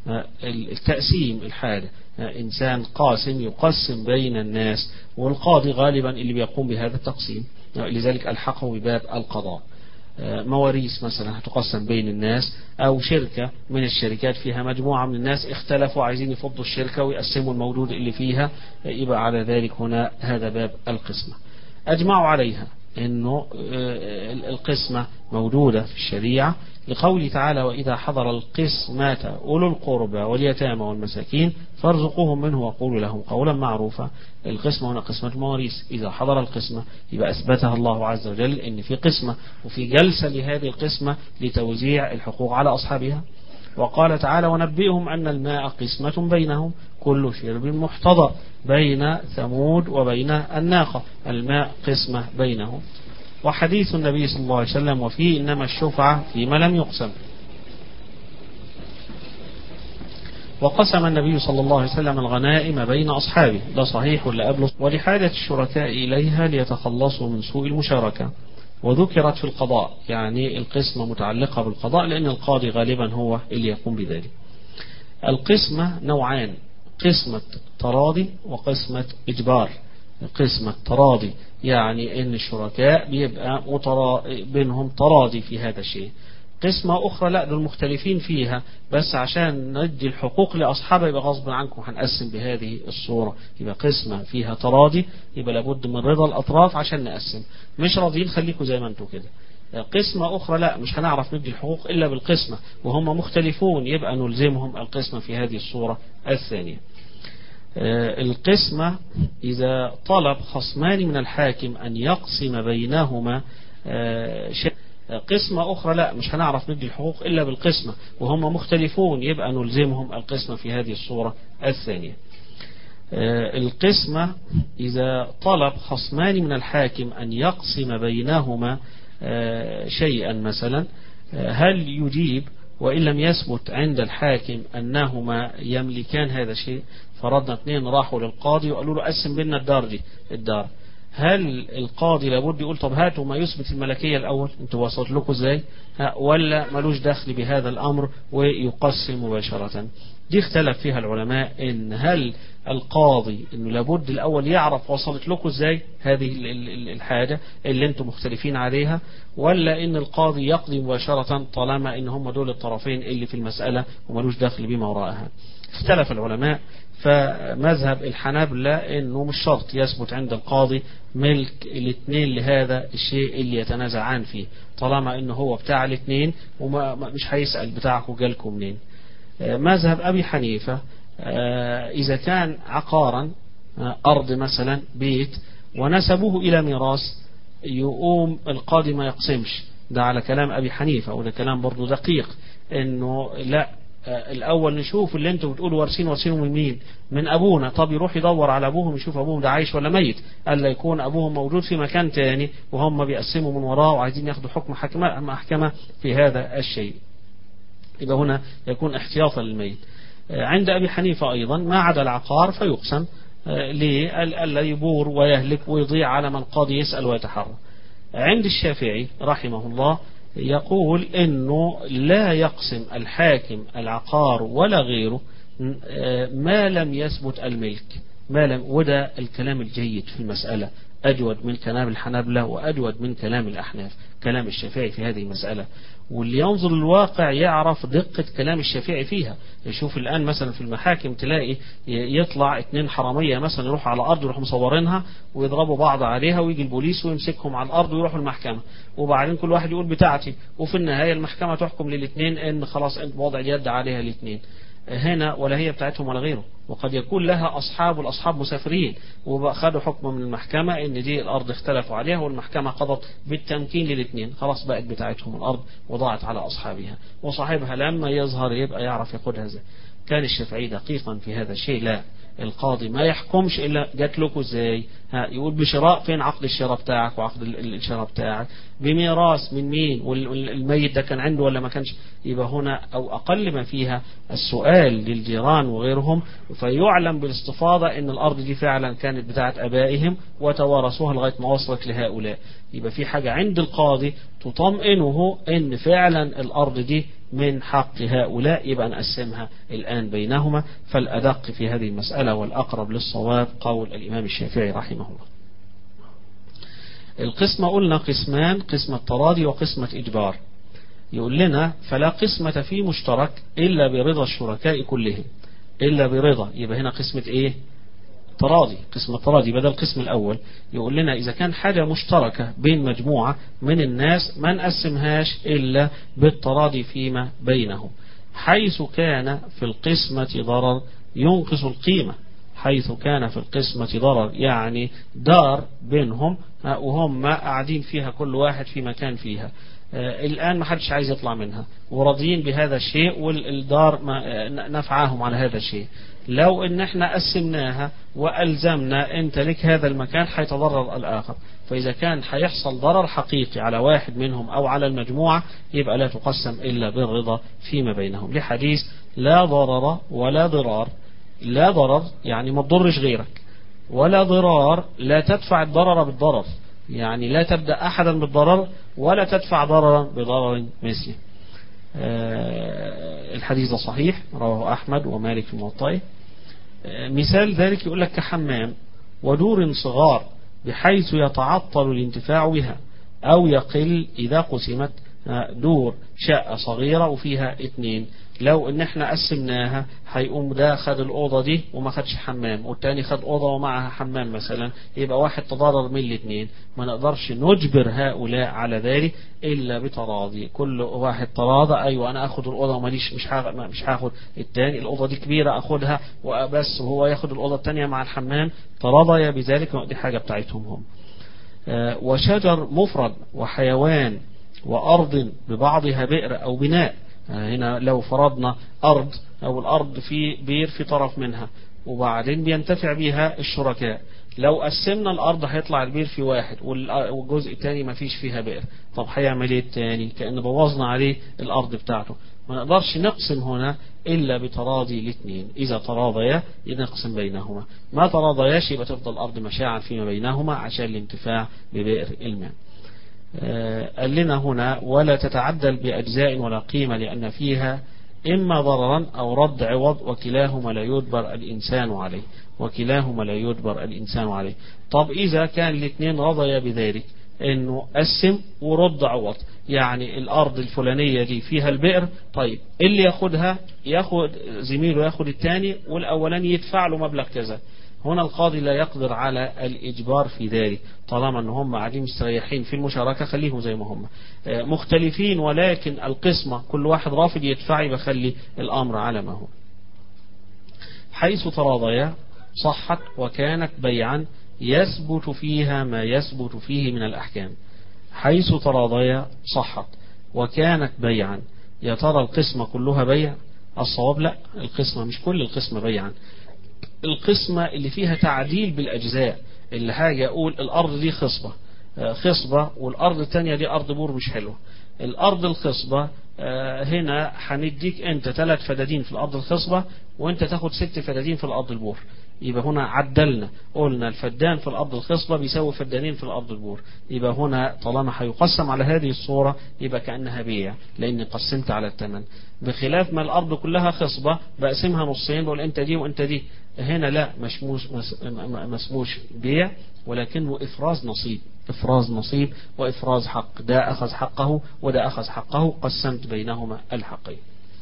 A: التقسيم الحالة إنسان قاسم يقسم بين الناس والقاضي غالبا اللي بيقوم بهذا التقسيم لذلك ألحقه بباب القضاء مواريث مثلا هتقسم بين الناس أو شركة من الشركات فيها مجموعة من الناس اختلفوا عايزين يفضوا الشركة ويقسموا الموجود اللي فيها يبقى على ذلك هنا هذا باب القسمة أجمعوا عليها أنه القسمة موجودة في الشريعة لقوله تعالى وإذا حضر القسمة أولو القربى واليتامى والمساكين فارزقوهم منه وقولوا لهم قولا معروفا القسمة هنا قسمة المواريث إذا حضر القسمة يبقى أثبتها الله عز وجل إن في قسمة وفي جلسة لهذه القسمة لتوزيع الحقوق على أصحابها وقال تعالى ونبئهم أن الماء قسمة بينهم كل شرب محتضى بين ثمود وبين الناقة الماء قسمة بينهم وحديث النبي صلى الله عليه وسلم وفيه إنما الشفعة فيما لم يقسم وقسم النبي صلى الله عليه وسلم الغنائم بين أصحابه ده صحيح ولا قبله ولحاجة الشركاء إليها ليتخلصوا من سوء المشاركة وذكرت في القضاء يعني القسمة متعلقة بالقضاء لأن القاضي غالبا هو اللي يقوم بذلك القسمة نوعان قسمة تراضي وقسمة إجبار قسمة تراضي يعني ان الشركاء بيبقى مترا... بينهم تراضي في هذا الشيء قسمة أخرى لا دول مختلفين فيها بس عشان ندي الحقوق لأصحابها يبقى غصب عنكم هنقسم بهذه الصورة يبقى قسمة فيها تراضي يبقى لابد من رضا الأطراف عشان نقسم مش راضيين خليكم زي ما انتم كده قسمة أخرى لا مش هنعرف ندي الحقوق إلا بالقسمة وهم مختلفون يبقى نلزمهم القسمة في هذه الصورة الثانية القسمة إذا طلب خصمان من الحاكم أن يقسم بينهما شيء قسمة أخرى لا مش هنعرف ندي الحقوق إلا بالقسمة وهم مختلفون يبقى نلزمهم القسمة في هذه الصورة الثانية القسمة إذا طلب خصمان من الحاكم أن يقسم بينهما شيئا مثلا هل يجيب وإن لم يثبت عند الحاكم أنهما يملكان هذا الشيء فرضنا اثنين راحوا للقاضي وقالوا له قسم بيننا الدار دي الدار هل القاضي لابد يقول طب هاتوا ما يثبت الملكية الأول انتوا وصلت لكم ازاي ولا ملوش دخل بهذا الأمر ويقسم مباشرة دي اختلف فيها العلماء ان هل القاضي انه لابد الاول يعرف وصلت لكم ازاي هذه الحاجة اللي انتم مختلفين عليها ولا ان القاضي يقضي مباشرة طالما ان هم دول الطرفين اللي في المسألة وملوش دخل بما وراءها اختلف العلماء فمذهب الحنابلة انه مش شرط يثبت عند القاضي ملك الاثنين لهذا الشيء اللي يتنازعان فيه طالما انه هو بتاع الاثنين ومش هيسأل بتاعكم جالكم منين مذهب ابي حنيفة اذا كان عقارا ارض مثلا بيت ونسبوه الى ميراث يقوم القاضي ما يقسمش ده على كلام ابي حنيفة وده كلام برضه دقيق انه لا الاول نشوف اللي انتوا بتقولوا وارثين وارثينه من مين من ابونا طب يروح يدور على ابوهم يشوف ابوهم ده عايش ولا ميت الا يكون ابوهم موجود في مكان تاني وهم بيقسموا من وراه وعايزين ياخدوا حكم حكمة محكمة في هذا الشيء يبقى هنا يكون احتياطا للميت عند ابي حنيفة ايضا ما عدا العقار فيقسم لألا يبور ويهلك ويضيع على من القاضي يسأل ويتحرى عند الشافعي رحمه الله يقول انه لا يقسم الحاكم العقار ولا غيره ما لم يثبت الملك ما لم وده الكلام الجيد في المسألة أجود من كلام الحنابلة وأجود من كلام الأحناف كلام الشافعي في هذه المسألة واللي ينظر للواقع يعرف دقة كلام الشافعي فيها يشوف الآن مثلا في المحاكم تلاقي يطلع اتنين حرامية مثلا يروحوا على الأرض يروحوا مصورينها ويضربوا بعض عليها ويجي البوليس ويمسكهم على الأرض ويروحوا المحكمة وبعدين كل واحد يقول بتاعتي وفي النهاية المحكمة تحكم للاثنين ان خلاص انت وضع اليد عليها الاثنين هنا ولا هي بتاعتهم ولا غيره وقد يكون لها أصحاب والأصحاب مسافرين وخدوا حكم من المحكمة إن دي الأرض اختلفوا عليها والمحكمة قضت بالتمكين للاثنين خلاص بقت بتاعتهم الأرض وضاعت على أصحابها وصاحبها لما يظهر يبقى يعرف ياخدها ازاي كان الشافعي دقيقا في هذا الشيء لا القاضي ما يحكمش الا جات لكم ازاي ها يقول بشراء فين عقد الشراء بتاعك وعقد الشراء بتاعك بميراث من مين والميت ده كان عنده ولا ما كانش يبقى هنا او اقل ما فيها السؤال للجيران وغيرهم فيعلم بالاستفاضة ان الارض دي فعلا كانت بتاعت ابائهم وتوارثوها لغاية ما وصلت لهؤلاء يبقى في حاجة عند القاضي تطمئنه ان فعلا الارض دي من حق هؤلاء يبقى نقسمها الآن بينهما فالأدق في هذه المسألة والأقرب للصواب قول الإمام الشافعي رحمه الله القسمة قلنا قسمان قسمة تراضي وقسمة إجبار يقول لنا فلا قسمة في مشترك إلا برضا الشركاء كلهم إلا برضا يبقى هنا قسمة إيه تراضي قسم التراضي بدل القسم الأول يقول لنا إذا كان حاجة مشتركة بين مجموعة من الناس ما نقسمهاش إلا بالتراضي فيما بينهم حيث كان في القسمة ضرر ينقص القيمة حيث كان في القسمة ضرر يعني دار بينهم وهم قاعدين فيها كل واحد في مكان فيها الآن ما حدش عايز يطلع منها وراضيين بهذا الشيء والدار نفعاهم على هذا الشيء لو ان احنا قسمناها والزمنا انت لك هذا المكان حيتضرر الاخر فاذا كان حيحصل ضرر حقيقي على واحد منهم او على المجموعة يبقى لا تقسم الا بالرضا فيما بينهم لحديث لا ضرر ولا ضرار لا ضرر يعني ما تضرش غيرك ولا ضرار لا تدفع الضرر بالضرر يعني لا تبدأ أحدا بالضرر ولا تدفع ضررا بضرر مثله الحديث صحيح رواه أحمد ومالك في موطئه مثال ذلك يقول لك كحمام ودور صغار بحيث يتعطل الانتفاع بها أو يقل إذا قسمت دور شقة صغيرة وفيها اثنين لو ان احنا قسمناها هيقوم ده خد الاوضه دي وما خدش حمام والتاني خد اوضه ومعها حمام مثلا يبقى واحد تضرر من الاثنين ما نقدرش نجبر هؤلاء على ذلك الا بتراضي كل واحد تراضى ايوه انا اخد الاوضه وماليش مش هاخد مش هاخد التاني الاوضه دي كبيره اخدها وبس وهو ياخد الاوضه الثانيه مع الحمام تراضيا بذلك دي حاجه بتاعتهم هم وشجر مفرد وحيوان وأرض ببعضها بئر أو بناء هنا لو فرضنا أرض أو الأرض في بير في طرف منها وبعدين بينتفع بيها الشركاء لو قسمنا الأرض هيطلع البير في واحد والجزء الثاني ما فيش فيها بئر طب هيعمل ايه الثاني كأن بوظنا عليه الأرض بتاعته ما نقدرش نقسم هنا إلا بتراضي الاثنين إذا تراضيا نقسم بينهما ما تراضياش يبقى تفضل الأرض مشاعا فيما بينهما عشان الانتفاع ببئر الماء قال لنا هنا ولا تتعدل بأجزاء ولا قيمة لأن فيها إما ضررا أو رد عوض وكلاهما لا يدبر الإنسان عليه وكلاهما لا يدبر الإنسان عليه طب إذا كان الاثنين رضيا بذلك انه قسم ورد عوض يعني الارض الفلانية دي فيها البئر طيب اللي ياخدها ياخد زميله ياخد الثاني والاولاني يدفع له مبلغ كذا هنا القاضي لا يقدر على الإجبار في ذلك طالما أن هم قاعدين مستريحين في المشاركة خليهم زي ما هم مختلفين ولكن القسمة كل واحد رافض يدفع بخلي الأمر على ما هو حيث تراضيا صحت وكانت بيعا يثبت فيها ما يثبت فيه من الأحكام حيث تراضيا صحت وكانت بيعا يا ترى القسمة كلها بيع الصواب لا القسمة مش كل القسمة بيعا القسمة اللي فيها تعديل بالأجزاء اللي حاجة أقول الأرض دي خصبة خصبة والأرض الثانية دي أرض بور مش حلوة الأرض الخصبة هنا هنديك أنت ثلاث فدادين في الأرض الخصبة وأنت تاخد ست فدادين في الأرض البور يبقى هنا عدلنا قلنا الفدان في الأرض الخصبة بيساوي فدانين في الأرض البور يبقى هنا طالما هيقسم على هذه الصورة يبقى كأنها بيع لأني قسمت على الثمن بخلاف ما الأرض كلها خصبة بقسمها نصين بقول أنت دي وأنت دي هنا لا مشموش مسموش بيع ولكنه إفراز نصيب إفراز نصيب وإفراز حق ده أخذ حقه وده أخذ حقه قسمت بينهما الحقين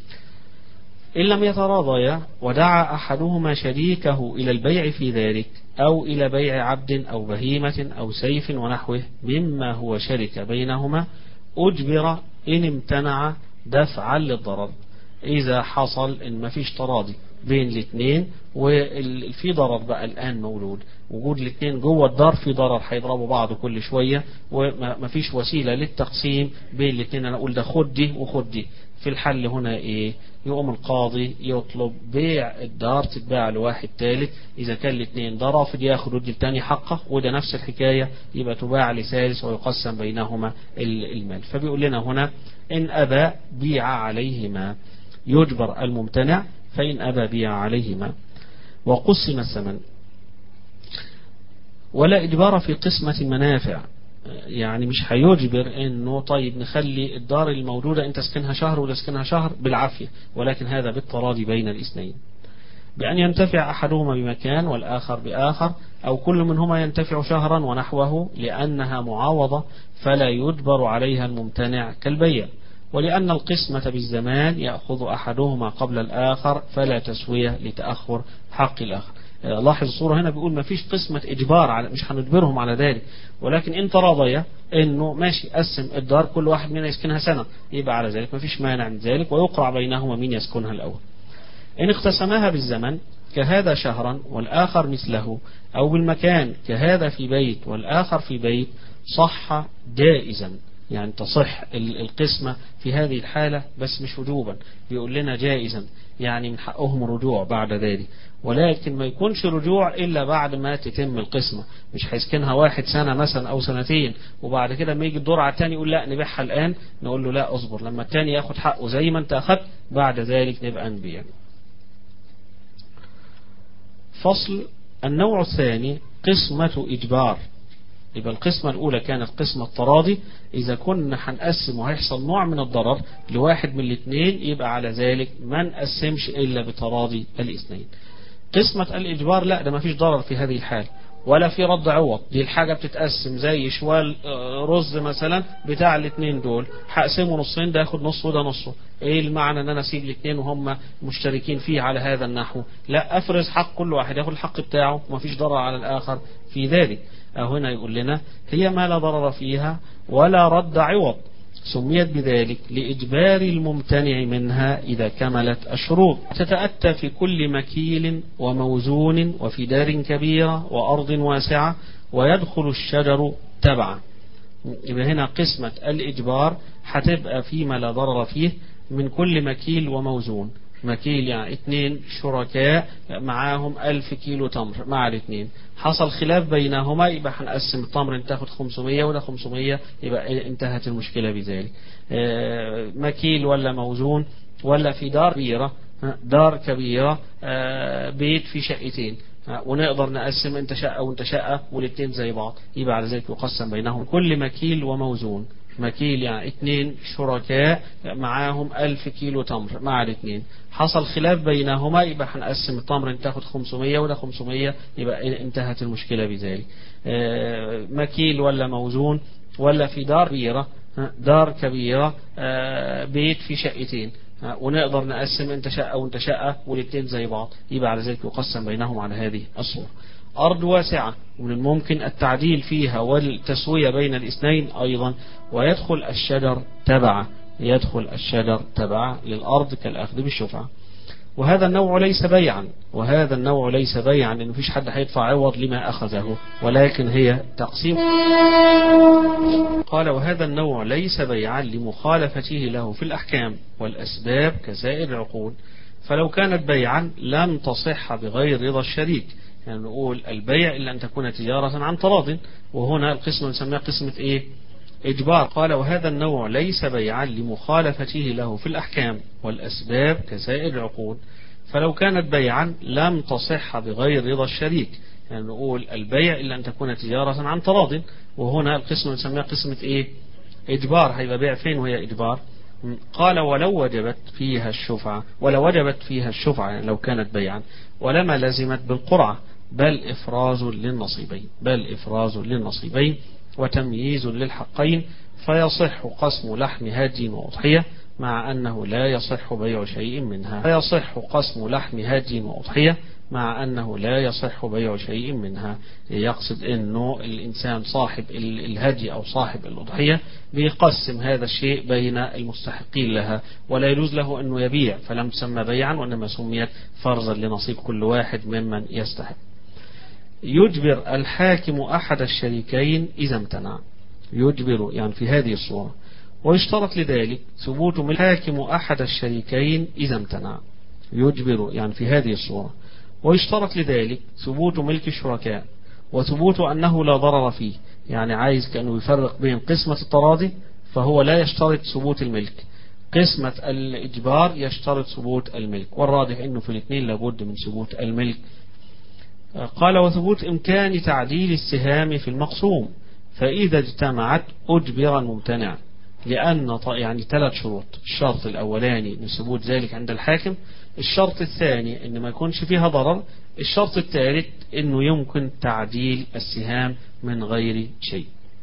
A: إن لم يتراضيا ودعا أحدهما شريكه إلى البيع في ذلك أو إلى بيع عبد أو بهيمة أو سيف ونحوه مما هو شرك بينهما أجبر إن امتنع دفعا للضرر إذا حصل إن ما فيش تراضي بين الاثنين وفي ضرر بقى الآن مولود وجود الاثنين جوه الدار في ضرر هيضربوا بعض كل شوية وما فيش وسيلة للتقسيم بين الاثنين أنا أقول ده خد دي وخد دي في الحل هنا إيه يقوم القاضي يطلب بيع الدار تتباع لواحد ثالث إذا كان الاثنين ده رافض ياخد ودي الثاني حقه وده نفس الحكاية يبقى تباع لثالث ويقسم بينهما المال فبيقول لنا هنا إن أبى بيع عليهما يجبر الممتنع فإن أبى بيع عليهما وقسم الثمن ولا إجبار في قسمة المنافع يعني مش هيجبر انه طيب نخلي الدار الموجودة انت سكنها شهر ولا سكنها شهر بالعافية ولكن هذا بالتراضي بين الاثنين بأن ينتفع أحدهما بمكان والآخر بآخر أو كل منهما ينتفع شهرا ونحوه لأنها معاوضة فلا يجبر عليها الممتنع كالبيع ولأن القسمة بالزمان يأخذ أحدهما قبل الآخر فلا تسوية لتأخر حق الآخر لاحظ الصورة هنا بيقول ما فيش قسمة إجبار على مش هنجبرهم على ذلك ولكن إن تراضيا إنه ماشي قسم الدار كل واحد منا يسكنها سنة يبقى على ذلك ما فيش مانع من ذلك ويقرع بينهما مين يسكنها الأول إن اقتسماها بالزمن كهذا شهرا والآخر مثله أو بالمكان كهذا في بيت والآخر في بيت صح جائزا يعني تصح القسمة في هذه الحالة بس مش وجوبا بيقول لنا جائزا يعني من حقهم رجوع بعد ذلك ولكن ما يكونش رجوع إلا بعد ما تتم القسمة مش هيسكنها واحد سنة مثلا أو سنتين وبعد كده لما يجي الدور على التاني يقول لا نبيعها الآن نقول له لا اصبر لما التاني ياخد حقه زي ما انت أخذت بعد ذلك نبقى نبيع فصل النوع الثاني قسمة إجبار يبقى القسمة الأولى كانت قسمة تراضي إذا كنا هنقسم وهيحصل نوع من الضرر لواحد من الاثنين يبقى على ذلك ما نقسمش إلا بتراضي الاثنين قسمة الإجبار لا ده ما فيش ضرر في هذه الحال ولا في رد عوض دي الحاجة بتتقسم زي شوال رز مثلا بتاع الاثنين دول هقسمه نصين ده ياخد نص وده نصه ايه المعنى ان انا اسيب الاثنين وهم مشتركين فيه على هذا النحو لا افرز حق كل واحد ياخد الحق بتاعه ومفيش ضرر على الاخر في ذلك هنا يقول لنا هي ما لا ضرر فيها ولا رد عوض سميت بذلك لإجبار الممتنع منها إذا كملت الشروط تتأتى في كل مكيل وموزون وفي دار كبيرة وأرض واسعة ويدخل الشجر تبعا يبقى هنا قسمة الإجبار هتبقى فيما لا ضرر فيه من كل مكيل وموزون مكيل يعني اثنين شركاء معاهم ألف كيلو تمر مع الاثنين حصل خلاف بينهما يبقى هنقسم التمر انت تاخد 500 ولا 500 يبقى انتهت المشكلة بذلك مكيل ولا موزون ولا في دار كبيرة دار كبيرة بيت في شقتين ونقدر نقسم انت شقة وانت شقة والاثنين زي بعض يبقى على ذلك يقسم بينهم كل مكيل وموزون مكيل يعني اثنين شركاء معاهم ألف كيلو تمر مع الاثنين حصل خلاف بينهما يبقى هنقسم التمر انت تاخد 500 وده 500 يبقى انتهت المشكلة بذلك مكيل ولا موزون ولا في دار كبيرة دار كبيرة بيت في شقتين ونقدر نقسم انت شقة وانت شقة والاثنين زي بعض يبقى على ذلك يقسم بينهم على هذه الصورة أرض واسعة ومن الممكن التعديل فيها والتسوية بين الاثنين أيضا ويدخل الشجر تبع يدخل الشجر تبع للأرض كالأخذ بالشفعة وهذا النوع ليس بيعا وهذا النوع ليس بيعا لأن مفيش حد هيدفع عوض لما أخذه ولكن هي تقسيم قال وهذا النوع ليس بيعا لمخالفته له في الأحكام والأسباب كسائر العقود فلو كانت بيعا لم تصح بغير رضا الشريك يعني نقول البيع إلا أن تكون تجارة عن تراض وهنا القسم نسميها قسمة إيه إجبار قال وهذا النوع ليس بيعا لمخالفته له في الأحكام والأسباب كسائر العقود فلو كانت بيعا لم تصح بغير رضا الشريك يعني نقول البيع إلا أن تكون تجارة عن تراض وهنا القسم نسميها قسمة إيه إجبار هيبقى بيع فين وهي إجبار قال ولو وجبت فيها الشفعة ولو وجبت فيها الشفعة يعني لو كانت بيعا ولما لزمت بالقرعة بل إفراز للنصيبين بل إفراز للنصيبين وتمييز للحقين فيصح قسم لحم هدي وأضحية مع أنه لا يصح بيع شيء منها فيصح قسم لحم هدي وأضحية مع أنه لا يصح بيع شيء منها يقصد أنه الإنسان صاحب الهدي أو صاحب الأضحية بيقسم هذا الشيء بين المستحقين لها ولا يجوز له أنه يبيع فلم تسمى بيعا وإنما سميت فرزا لنصيب كل واحد ممن يستحق يجبر الحاكم أحد الشريكين إذا امتنع يجبر يعني في هذه الصورة ويشترط لذلك ثبوت من الحاكم أحد الشريكين إذا امتنع يجبر يعني في هذه الصورة ويشترط لذلك ثبوت ملك الشركاء وثبوت أنه لا ضرر فيه يعني عايز كأنه يفرق بين قسمة التراضي فهو لا يشترط ثبوت الملك قسمة الإجبار يشترط ثبوت الملك والراجح أنه في الاثنين لابد من ثبوت الملك قال وثبوت إمكان تعديل السهام في المقسوم فإذا اجتمعت أجبر الممتنع لأن يعني ثلاث شروط الشرط الأولاني من ثبوت ذلك عند الحاكم الشرط الثاني أن ما يكونش فيها ضرر الشرط الثالث أنه يمكن تعديل السهام من غير شيء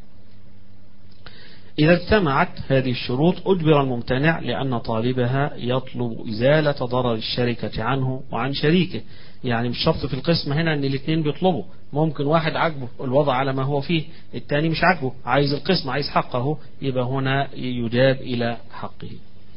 A: إذا اجتمعت هذه الشروط أجبر الممتنع لأن طالبها يطلب إزالة ضرر الشركة عنه وعن شريكه يعني مش شرط في القسمة هنا ان الاثنين بيطلبوا ممكن واحد عاجبه الوضع على ما هو فيه الثاني مش عاجبه عايز القسمة عايز حقه يبقى هنا يجاب إلى حقه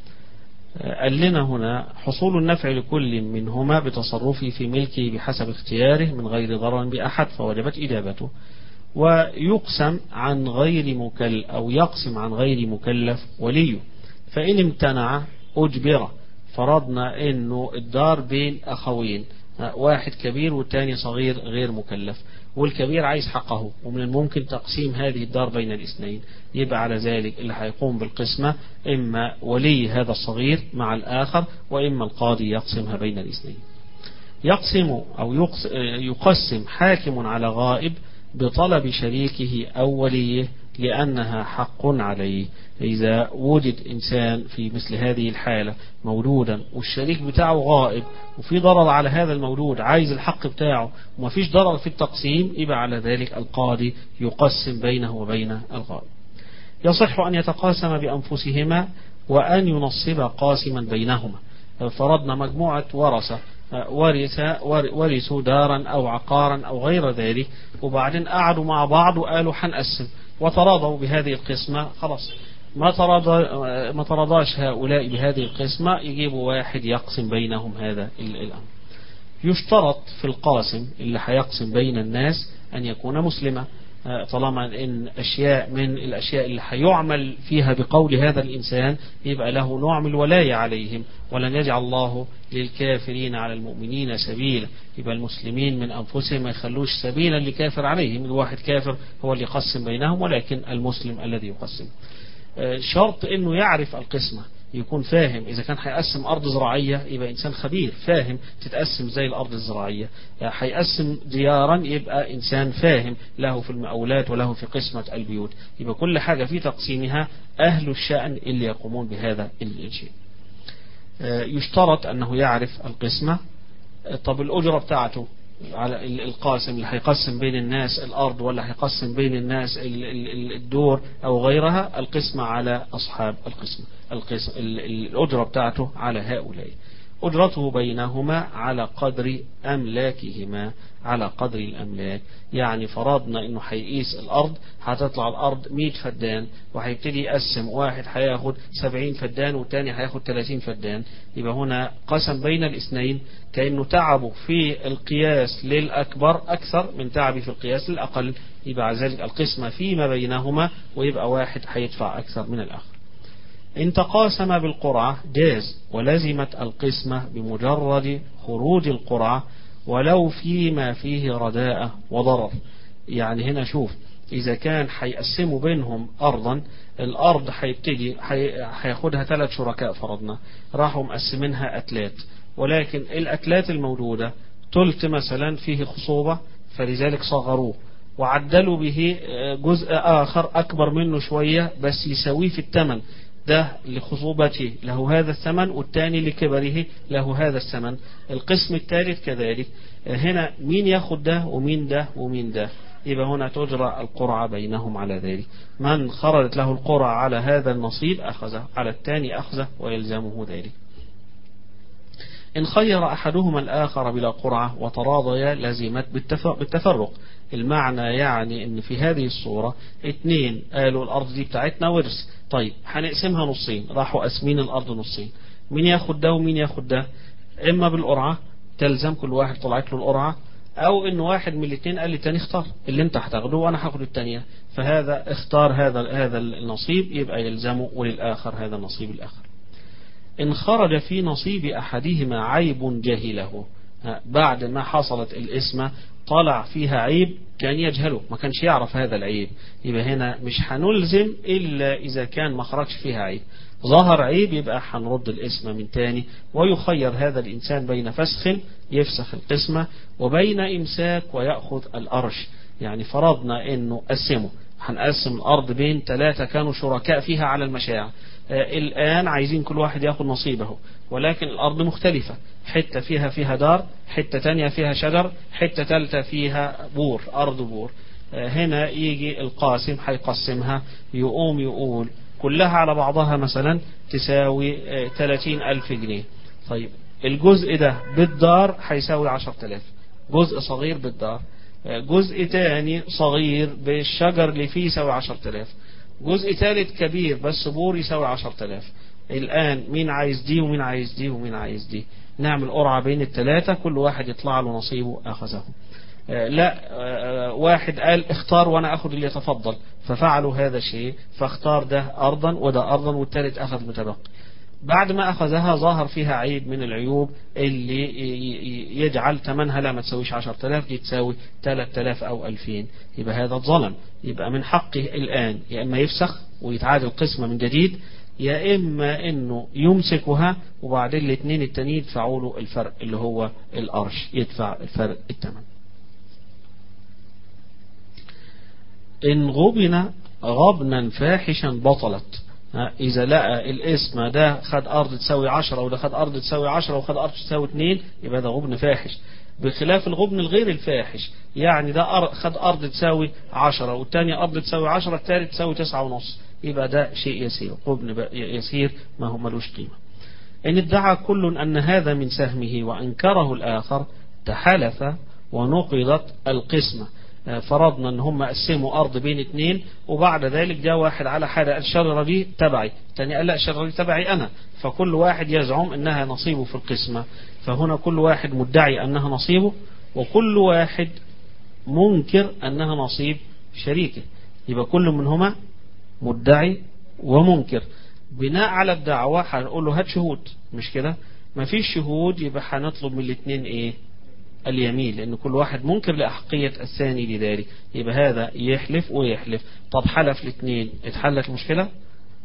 A: قال لنا هنا حصول النفع لكل منهما بتصرفه في ملكه بحسب اختياره من غير ضرر بأحد فوجبت إجابته ويقسم عن غير مكلف أو يقسم عن غير مكلف وليه فإن امتنع أجبر فرضنا أنه الدار بين أخوين واحد كبير والتاني صغير غير مكلف والكبير عايز حقه ومن الممكن تقسيم هذه الدار بين الاثنين يبقى على ذلك اللي هيقوم بالقسمة إما ولي هذا الصغير مع الآخر وإما القاضي يقسمها بين الاثنين يقسم أو يقسم حاكم على غائب بطلب شريكه أو وليه لأنها حق عليه إذا وجد إنسان في مثل هذه الحالة مولودا والشريك بتاعه غائب وفي ضرر على هذا المولود عايز الحق بتاعه وما فيش ضرر في التقسيم يبقى على ذلك القاضي يقسم بينه وبين الغائب يصح أن يتقاسم بأنفسهما وأن ينصب قاسما بينهما فرضنا مجموعة ورثة ورث ورثوا دارا أو عقارا أو غير ذلك وبعدين قعدوا مع بعض وقالوا هنقسم وتراضوا بهذه القسمة خلاص ما تراضى ما تراضاش هؤلاء بهذه القسمة يجيبوا واحد يقسم بينهم هذا الأمر يشترط في القاسم اللي هيقسم بين الناس أن يكون مسلما طالما ان اشياء من الاشياء اللي هيعمل فيها بقول هذا الانسان يبقى له نوع من الولايه عليهم ولن يجعل الله للكافرين على المؤمنين سبيلا يبقى المسلمين من انفسهم ما يخلوش سبيلا لكافر عليهم الواحد كافر هو اللي يقسم بينهم ولكن المسلم الذي يقسم شرط انه يعرف القسمه يكون فاهم إذا كان هيقسم أرض زراعية يبقى إنسان خبير فاهم تتقسم زي الأرض الزراعية يعني هيقسم ديارا يبقى إنسان فاهم له في المقاولات وله في قسمة البيوت يبقى كل حاجة في تقسيمها أهل الشأن اللي يقومون بهذا الشيء يشترط أنه يعرف القسمة طب الأجرة بتاعته على القاسم اللي هيقسم بين الناس الأرض ولا هيقسم بين الناس الدور أو غيرها القسمة على أصحاب القسمة القسم الأجرة بتاعته على هؤلاء أجرته بينهما على قدر أملاكهما على قدر الأملاك يعني فرضنا أنه هيقيس الأرض هتطلع الأرض 100 فدان وهيبتدي يقسم واحد هياخد 70 فدان والتاني هياخد 30 فدان يبقى هنا قسم بين الاثنين كأنه تعبه في القياس للأكبر أكثر من تعبه في القياس للأقل يبقى ذلك القسمة فيما بينهما ويبقى واحد هيدفع أكثر من الآخر إن تقاسم بالقرعة جاز ولزمت القسمة بمجرد خروج القرعة ولو فيما فيه رداءة وضرر يعني هنا شوف إذا كان هيقسموا بينهم أرضا الأرض هيبتدي هياخدها ثلاث شركاء فرضنا راحوا مقسمينها أتلات ولكن الأتلات الموجودة تلت مثلا فيه خصوبة فلذلك صغروه وعدلوا به جزء آخر أكبر منه شوية بس يساويه في الثمن ده لخصوبته له هذا الثمن والثاني لكبره له هذا الثمن القسم الثالث كذلك هنا مين ياخد ده ومين ده ومين ده يبقى هنا تجرى القرعة بينهم على ذلك من خرجت له القرعة على هذا النصيب أخذه على الثاني أخذه ويلزمه ذلك إن خير أحدهما الآخر بلا قرعة وتراضيا لزمت بالتفرق المعنى يعني ان في هذه الصورة اتنين قالوا الارض دي بتاعتنا ورث طيب هنقسمها نصين راحوا قاسمين الارض نصين مين ياخد ده ومين ياخد ده اما بالقرعة تلزم كل واحد طلعت له القرعة او ان واحد من الاثنين قال للتاني اختار اللي انت هتاخده وانا هاخد الثانيه فهذا اختار هذا هذا النصيب يبقى يلزمه وللاخر هذا النصيب الاخر ان خرج في نصيب احدهما عيب جهله بعد ما حصلت الاسمة طلع فيها عيب كان يجهله ما كانش يعرف هذا العيب يبقى هنا مش هنلزم إلا إذا كان ما خرجش فيها عيب ظهر عيب يبقى هنرد الاسم من تاني ويخير هذا الإنسان بين فسخ يفسخ القسمة وبين إمساك ويأخذ الأرش يعني فرضنا أنه قسمه هنقسم الأرض بين ثلاثة كانوا شركاء فيها على المشاع الآن عايزين كل واحد ياخد نصيبه ولكن الأرض مختلفة حتة فيها فيها دار حتة تانية فيها شجر حتة ثالثة فيها بور أرض بور هنا يجي القاسم هيقسمها يقوم يقول كلها على بعضها مثلا تساوي 30 ألف جنيه طيب الجزء ده بالدار هيساوي 10000 جزء صغير بالدار جزء تاني صغير بالشجر اللي فيه يساوي 10000 جزء ثالث كبير بس بور يساوي 10000 الآن مين عايز دي ومين عايز دي ومين عايز دي نعمل قرعة بين الثلاثة كل واحد يطلع له نصيبه أخذه لا واحد قال اختار وانا اخذ اللي يتفضل ففعلوا هذا الشيء فاختار ده ارضا وده ارضا والثالث اخذ متبقي بعد ما اخذها ظهر فيها عيب من العيوب اللي يجعل ثمنها لا ما تساويش 10000 دي تساوي 3000 او 2000 يبقى هذا ظلم يبقى من حقه الان يا اما يفسخ ويتعاد القسمه من جديد يا اما انه يمسكها وبعدين الاثنين التانيين يدفعوا له الفرق اللي هو القرش يدفع الفرق الثمن إن غبن غبنا فاحشا بطلت إذا لقى الاسم ده خد أرض تساوي عشرة وده خد أرض تساوي عشرة وخد أرض تساوي اتنين يبقى ده غبن فاحش بخلاف الغبن الغير الفاحش يعني ده خد أرض تساوي عشرة والتانية أرض تساوي عشرة التالت تساوي تسعة ونص يبقى ده شيء يسير غبن يسير ما هو ملوش قيمة إن ادعى كل أن هذا من سهمه وأنكره الآخر تحالف ونقضت القسمة فرضنا ان هم قسموا ارض بين اثنين وبعد ذلك جاء واحد على حاجه الشجره دي تبعي الثاني قال لا الشجره دي تبعي انا فكل واحد يزعم انها نصيبه في القسمه فهنا كل واحد مدعي انها نصيبه وكل واحد منكر انها نصيب شريكه يبقى كل منهما مدعي ومنكر بناء على الدعوة هنقول له هات شهود مش كده ما فيش شهود يبقى هنطلب من الاثنين ايه اليمين لأن كل واحد منكر لأحقية الثاني لذلك يبقى هذا يحلف ويحلف طب حلف الاثنين اتحلت المشكلة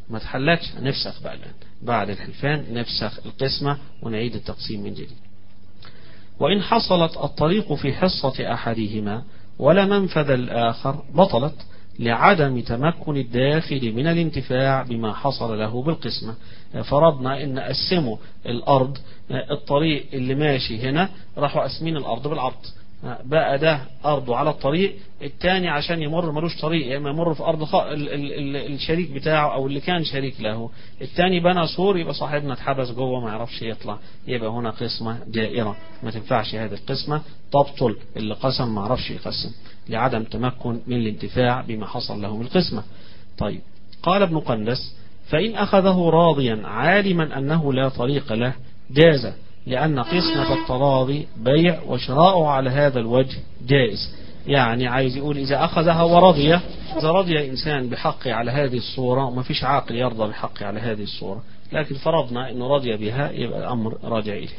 A: ما تحلتش نفسخ بقى الآن بعد الحلفان نفسخ القسمة ونعيد التقسيم من جديد وإن حصلت الطريق في حصة أحدهما ولا منفذ الآخر بطلت لعدم تمكن الداخل من الانتفاع بما حصل له بالقسمة فرضنا ان قسموا الارض الطريق اللي ماشي هنا راحوا قاسمين الارض بالعرض بقى ده أرضه على الطريق التاني عشان يمر ملوش طريق يا اما يمر في أرض خ... ال... ال... ال... الشريك بتاعه أو اللي كان شريك له التاني بنى سور يبقى صاحبنا اتحبس جوه ما يعرفش يطلع يبقى هنا قسمة جائرة ما تنفعش هذه القسمة تبطل اللي قسم ما عرفش يقسم لعدم تمكن من الانتفاع بما حصل له من القسمة طيب قال ابن قندس فإن أخذه راضيا عالما أنه لا طريق له جاز لأن قسمة التراضي بيع وشراءه على هذا الوجه جائز يعني عايز يقول إذا أخذها ورضي إذا رضي إنسان بحقه على هذه الصورة وما فيش عاقل يرضى بحقه على هذه الصورة لكن فرضنا أنه رضي بها يبقى الأمر راجع إليه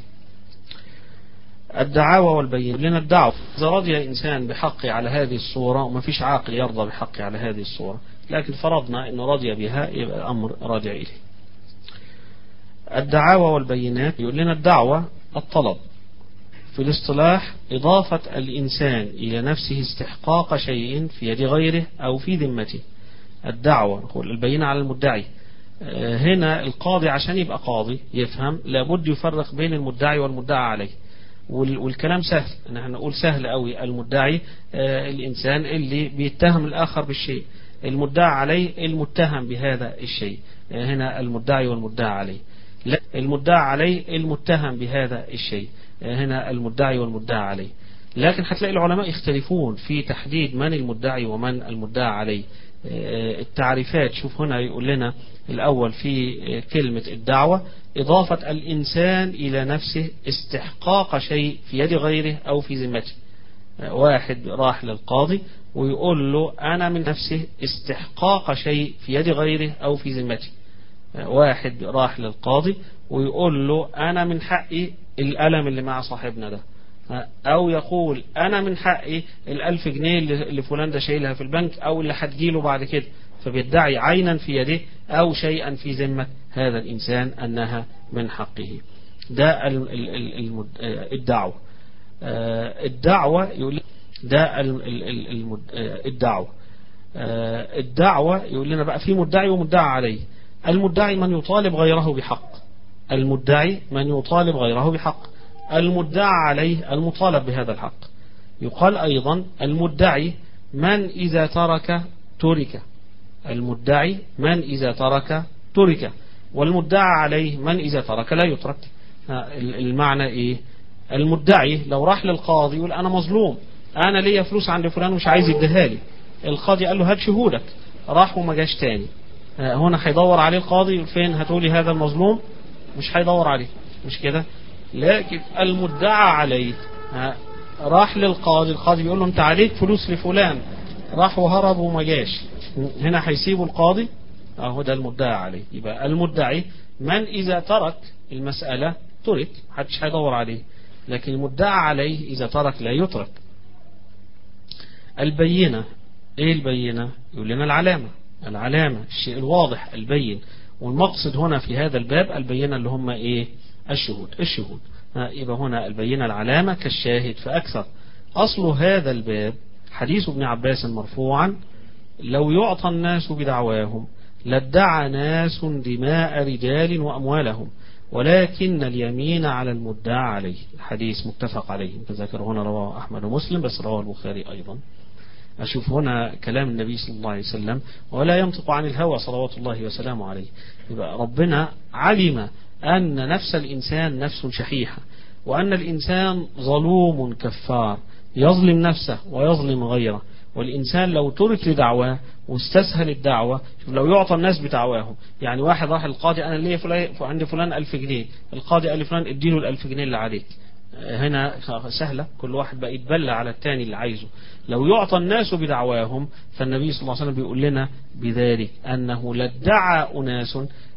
A: الدعاوى والبين لنا الدعوة إذا رضي إنسان بحقه على هذه الصورة وما فيش عاقل يرضى بحقه على هذه الصورة لكن فرضنا أنه رضي بها يبقى الأمر راجع إليه الدعاوى والبينات يقول لنا الدعوة الطلب في الاصطلاح إضافة الإنسان إلى نفسه استحقاق شيء في يد غيره أو في ذمته الدعوة البينة على المدعي هنا القاضي عشان يبقى قاضي يفهم لابد يفرق بين المدعي والمدعى عليه والكلام سهل نحن نقول سهل قوي المدعي الإنسان اللي بيتهم الآخر بالشيء المدعى عليه المتهم بهذا الشيء هنا المدعي والمدعى عليه لا المدعى عليه المتهم بهذا الشيء هنا المدعي والمدعى عليه لكن هتلاقي العلماء يختلفون في تحديد من المدعي ومن المدعى عليه التعريفات شوف هنا يقول لنا الأول في كلمة الدعوة إضافة الإنسان إلى نفسه استحقاق شيء في يد غيره أو في ذمته واحد راح للقاضي ويقول له أنا من نفسه استحقاق شيء في يد غيره أو في ذمته واحد راح للقاضي ويقول له أنا من حقي الألم اللي مع صاحبنا ده أو يقول أنا من حقي الألف جنيه اللي فلان ده شايلها في البنك أو اللي هتجيله بعد كده فبيدعي عينا في يده أو شيئا في ذمة هذا الإنسان أنها من حقه ده الدعوة الدعوة يقول ده الدعوة الدعوة يقول لنا بقى في مدعي ومدعى عليه المدعي من يطالب غيره بحق المدعي من يطالب غيره بحق المدعى عليه المطالب بهذا الحق يقال أيضا المدعي من إذا ترك ترك المدعي من إذا ترك ترك والمدعى عليه من إذا ترك لا يترك المعنى إيه المدعي لو راح للقاضي يقول أنا مظلوم أنا ليا فلوس عند فلان مش عايز يديها لي القاضي قال له هات شهودك راح وما جاش تاني هنا هيدور عليه القاضي فين هتقولي هذا المظلوم مش هيدور عليه مش كده لكن المدعى عليه راح للقاضي القاضي بيقول له انت عليك فلوس لفلان راح وهرب وما جاش هنا هيسيبوا القاضي اهو ده المدعى عليه يبقى المدعي من اذا ترك المسألة ترك محدش هيدور عليه لكن المدعى عليه اذا ترك لا يترك البينة ايه البينة يقول لنا العلامة العلامة الشيء الواضح البين والمقصد هنا في هذا الباب البينة اللي هم ايه الشهود الشهود يبقى هنا البينة العلامة كالشاهد فأكثر أصل هذا الباب حديث ابن عباس مرفوعا لو يعطى الناس بدعواهم لادعى ناس دماء رجال وأموالهم ولكن اليمين على المدعى عليه الحديث متفق عليه تذكر هنا رواه أحمد ومسلم بس رواه البخاري أيضا أشوف هنا كلام النبي صلى الله عليه وسلم ولا ينطق عن الهوى صلوات الله وسلامه عليه يبقى ربنا علم أن نفس الإنسان نفس شحيحة وأن الإنسان ظلوم كفار يظلم نفسه ويظلم غيره والإنسان لو ترك لدعواه واستسهل الدعوة لو يعطى الناس بدعواهم يعني واحد راح القاضي أنا ليه فلان عند فلان ألف جنيه القاضي قال لفلان اديله الألف جنيه اللي عليك هنا سهلة كل واحد بقى يتبلى على التاني اللي عايزه لو يعطى الناس بدعواهم فالنبي صلى الله عليه وسلم بيقول لنا بذلك أنه لادعى أناس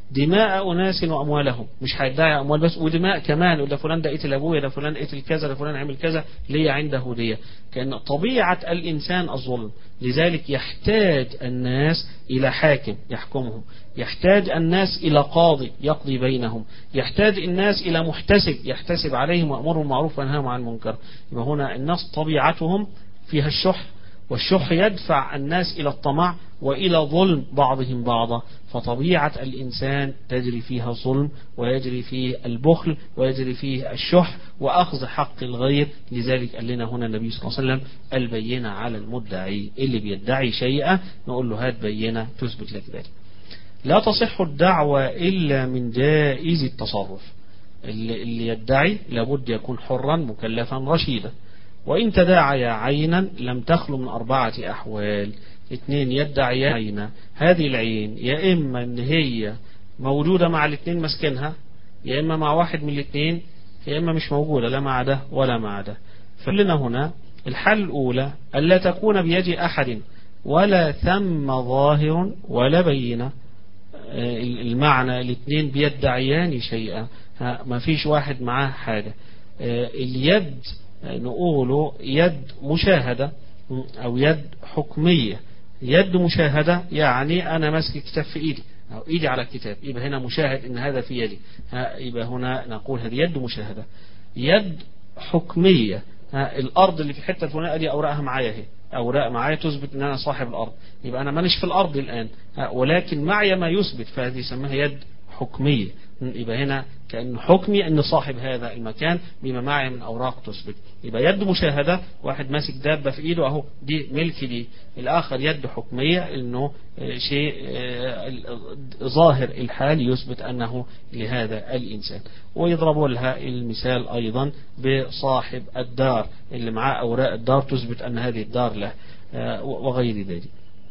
A: دماء أناس وأموالهم مش هيدعي أموال بس ودماء كمان وده فلان ده قتل أبويا ده فلان قتل كذا ده فلان عمل كذا ليه عنده دية كأن طبيعة الإنسان الظلم لذلك يحتاج الناس إلى حاكم يحكمهم يحتاج الناس إلى قاضي يقضي بينهم يحتاج الناس إلى محتسب يحتسب عليهم وأمرهم بالمعروف وينهاهم عن المنكر يبقى هنا الناس طبيعتهم فيها الشح والشح يدفع الناس إلى الطمع وإلى ظلم بعضهم بعضا فطبيعة الإنسان تجري فيها الظلم ويجري فيه البخل ويجري فيه الشح وأخذ حق الغير لذلك قال لنا هنا النبي صلى الله عليه وسلم البينة على المدعي اللي بيدعي شيئا نقول له هات بينة تثبت لك ذلك لا تصح الدعوة إلا من جائز التصرف اللي, اللي يدعي لابد يكون حرا مكلفا رشيدا وإن تداعي عينا لم تخلو من أربعة أحوال اثنين يدعي عينا هذه العين يا إما إن هي موجودة مع الاثنين مسكنها يا إما مع واحد من الاثنين يا إما مش موجودة لا مع ده ولا مع ده فلنا هنا الحال الأولى ألا تكون بيد أحد ولا ثم ظاهر ولا بينة المعنى الاثنين بيدعيان شيئا ما فيش واحد معاه حاجة اليد نقوله يد مشاهدة أو يد حكمية يد مشاهدة يعني أنا ماسك كتاب في إيدي أو إيدي على الكتاب يبقى هنا مشاهد إن هذا في يدي يبقى هنا نقول هذه يد مشاهدة يد حكمية الأرض اللي في حتة الفلانية دي أوراقها معايا اهي أوراق معايا تثبت إن أنا صاحب الأرض يبقى أنا مانيش في الأرض الآن ولكن معي ما يثبت فهذه يسمىها يد حكمية يبقى هنا كأن حكمي أن صاحب هذا المكان بما معي من أوراق تثبت يبقى يد مشاهدة واحد ماسك دابة في إيده أهو دي ملك دي الآخر يد حكمية أنه شيء ظاهر الحال يثبت أنه لهذا الإنسان ويضربوا لها المثال أيضا بصاحب الدار اللي معاه أوراق الدار تثبت أن هذه الدار له وغير ذلك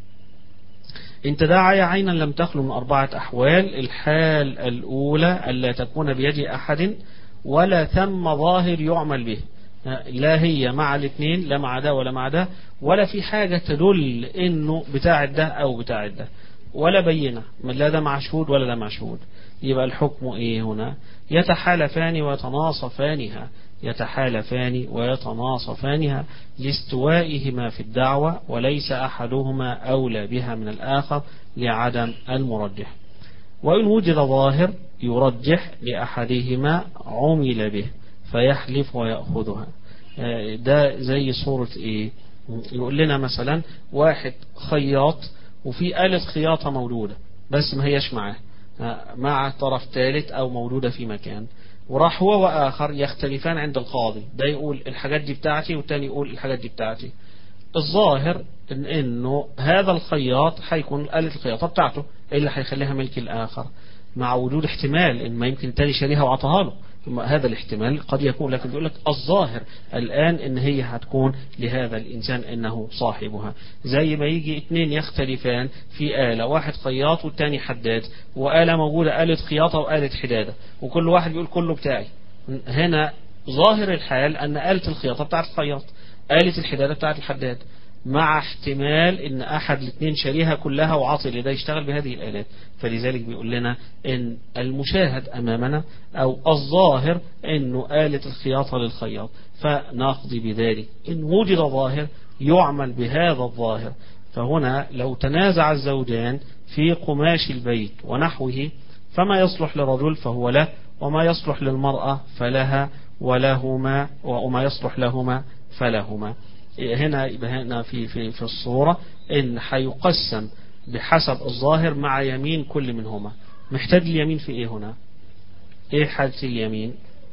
A: إن تداعي عينا لم تخلو من أربعة أحوال الحال الأولى ألا تكون بيد أحد ولا ثم ظاهر يعمل به لا هي مع الاثنين لا مع ده ولا مع ده ولا في حاجة تدل إنه بتاع ده أو بتاع ده ولا بينة لا ده مع شهود ولا ده مع شهود يبقى الحكم إيه هنا يتحالفان ويتناصفانها يتحالفان ويتناصفانها لاستوائهما في الدعوة وليس أحدهما أولى بها من الآخر لعدم المرجح وإن وجد ظاهر يرجح لأحدهما عمل به فيحلف ويأخذها ده زي صورة إيه يقول لنا مثلا واحد خياط وفي آلة خياطة موجودة بس ما هيش معاه مع طرف ثالث أو موجودة في مكان وراح هو وآخر يختلفان عند القاضي ده يقول الحاجات دي بتاعتي والتاني يقول الحاجات دي بتاعتي الظاهر إن انه هذا الخياط هيكون آلة الخياطة بتاعته ايه اللي هيخليها ملك الآخر مع وجود احتمال ان ما يمكن تاني شاريها وعطاها له هذا الاحتمال قد يكون لكن بيقول لك الظاهر الآن ان هي هتكون لهذا الإنسان انه صاحبها زي ما يجي اثنين يختلفان في آلة واحد خياط والتاني حداد وآلة موجودة آلة خياطة وآلة حدادة وكل واحد بيقول كله بتاعي هنا ظاهر الحال أن آلة الخياطة بتاعت الخياط آلة الحدادة بتاعت الحداد مع احتمال ان احد الاثنين شاريها كلها وعاطي لده يشتغل بهذه الالات فلذلك بيقول لنا ان المشاهد امامنا او الظاهر انه آلة الخياطة للخياط فنقضي بذلك ان وجد ظاهر يعمل بهذا الظاهر فهنا لو تنازع الزوجان في قماش البيت ونحوه فما يصلح لرجل فهو له وما يصلح للمرأة فلها ولهما وما يصلح لهما فلهما هنا يبقى هنا في في في الصورة إن هيقسم بحسب الظاهر مع يمين كل منهما محتاج اليمين في إيه هنا إيه حالة اليمين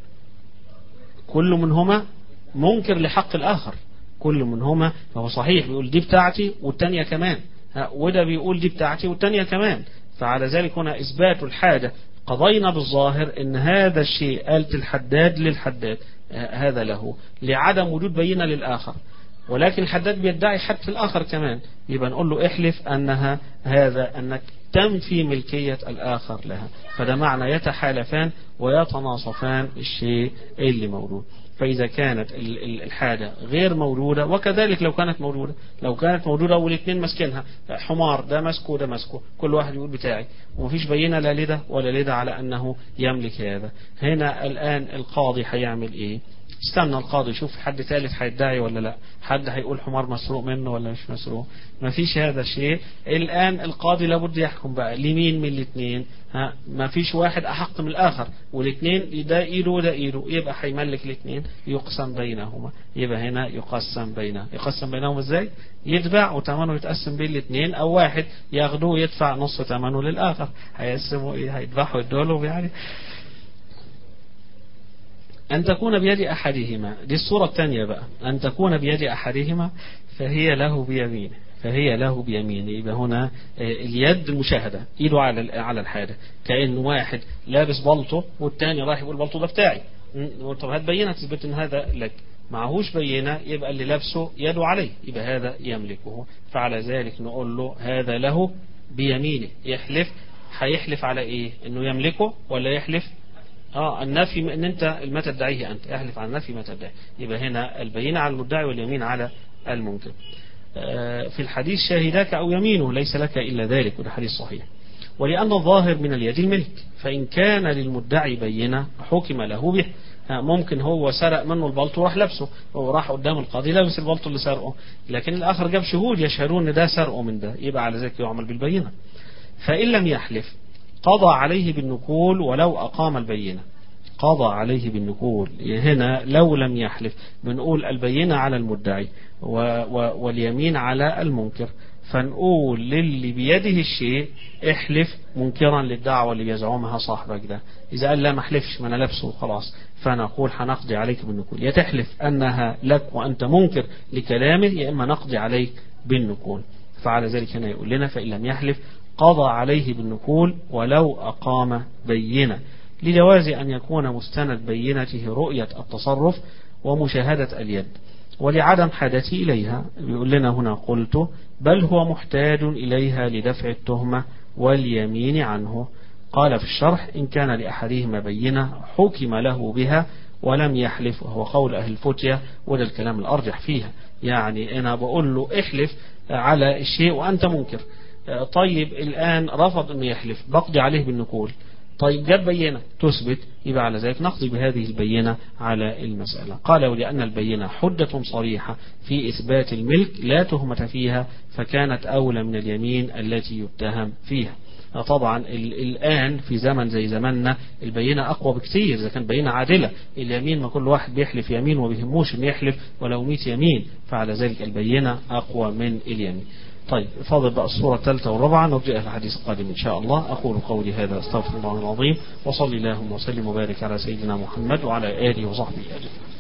A: كل منهما منكر لحق الآخر كل منهما فهو صحيح بيقول دي بتاعتي والتانية كمان وده بيقول دي بتاعتي والتانية كمان فعلى ذلك هنا إثبات الحاجة قضينا بالظاهر ان هذا الشيء آلة الحداد للحداد هذا له لعدم وجود بينة للآخر ولكن الحداد بيدعي حق الآخر كمان يبقى نقول له احلف أنها هذا أنك تنفي ملكية الآخر لها فده معنى يتحالفان ويتناصفان الشيء اللي موجود فإذا كانت ال- ال- الحاجة غير موجودة وكذلك لو كانت موجودة لو كانت موجودة والاثنين ماسكينها حمار ده ماسكه وده ماسكه كل واحد يقول بتاعي ومفيش بينة لا لده ولا لده على أنه يملك هذا هنا الآن القاضي هيعمل إيه استنى القاضي يشوف حد ثالث هيدعي ولا لا حد هيقول حمار مسروق منه ولا مش مسروق ما فيش هذا الشيء الآن القاضي لابد يحكم بقى لمين من الاثنين ها ما فيش واحد أحق من الآخر والاثنين ده إيده وده إيده يبقى هيملك الاثنين يقسم بينهما يبقى هنا يقسم بينهم يقسم بينهم ازاي يتباع وثمنه يتقسم بين الاثنين أو واحد ياخدوه ويدفع نص ثمنه للآخر هيقسموا إيه هيذبحوا يدوله يعني أن تكون بيد أحدهما دي الصورة الثانية بقى أن تكون بيد أحدهما فهي له بيمينه فهي له بيمينه يبقى هنا اليد مشاهدة إيده على على الحاجة كأن واحد لابس بلطو والتاني رايح يقول بلطو ده بتاعي طب هات بينة تثبت ان هذا لك معهوش بينة يبقى اللي لابسه يده عليه يبقى هذا يملكه فعلى ذلك نقول له هذا له بيمينه يحلف هيحلف على ايه انه يملكه ولا يحلف اه النفي ان انت ما تدعيه انت احلف على النفي ما تدعيه يبقى هنا البينة على المدعي واليمين على المنكر آه في الحديث شاهداك او يمينه ليس لك الا ذلك وده حديث صحيح ولأن الظاهر من اليد الملك فإن كان للمدعي بينة حكم له به ممكن هو سرق منه البلطو وراح لابسه وراح قدام القاضي لابس البلطو اللي سرقه لكن الآخر جاب شهود يشهدون ان ده سرقه من ده يبقى على ذلك يعمل بالبينة فإن لم يحلف قضى عليه بالنكول ولو أقام البينة قضى عليه بالنكول هنا لو لم يحلف بنقول البينة على المدعي و و واليمين على المنكر فنقول للي بيده الشيء احلف منكرا للدعوة اللي يزعمها صاحبك ده إذا قال لا ما احلفش ما أنا لابسه خلاص فنقول هنقضي عليك بالنكول يا تحلف أنها لك وأنت منكر لكلامه يا إما نقضي عليك بالنكول فعلى ذلك هنا يقول لنا فإن لم يحلف قضى عليه بالنكول ولو أقام بينة لجواز أن يكون مستند بينته رؤية التصرف ومشاهدة اليد ولعدم حاجته إليها بيقول لنا هنا قلت بل هو محتاج إليها لدفع التهمة واليمين عنه قال في الشرح إن كان لأحدهما بينة حكم له بها ولم يحلف وهو قول أهل الفتية وده الكلام الأرجح فيها يعني أنا بقول له احلف على الشيء وأنت منكر طيب الآن رفض أنه يحلف بقضي عليه بالنكول طيب جاب بينة تثبت يبقى على ذلك نقضي بهذه البينة على المسألة قال ولأن البينة حجة صريحة في إثبات الملك لا تهمة فيها فكانت أولى من اليمين التي يتهم فيها طبعا الآن في زمن زي زماننا البينة أقوى بكثير إذا كان بينة عادلة اليمين ما كل واحد بيحلف يمين وما بيهموش إن يحلف ولو 100 يمين فعلى ذلك البينة أقوى من اليمين طيب فاضل بقى الصورة الثالثة والرابعة نرجع في الحديث القادم إن شاء الله أقول قولي هذا أستغفر الله العظيم وصلي اللهم وسلم وبارك على سيدنا محمد وعلى آله وصحبه أجمعين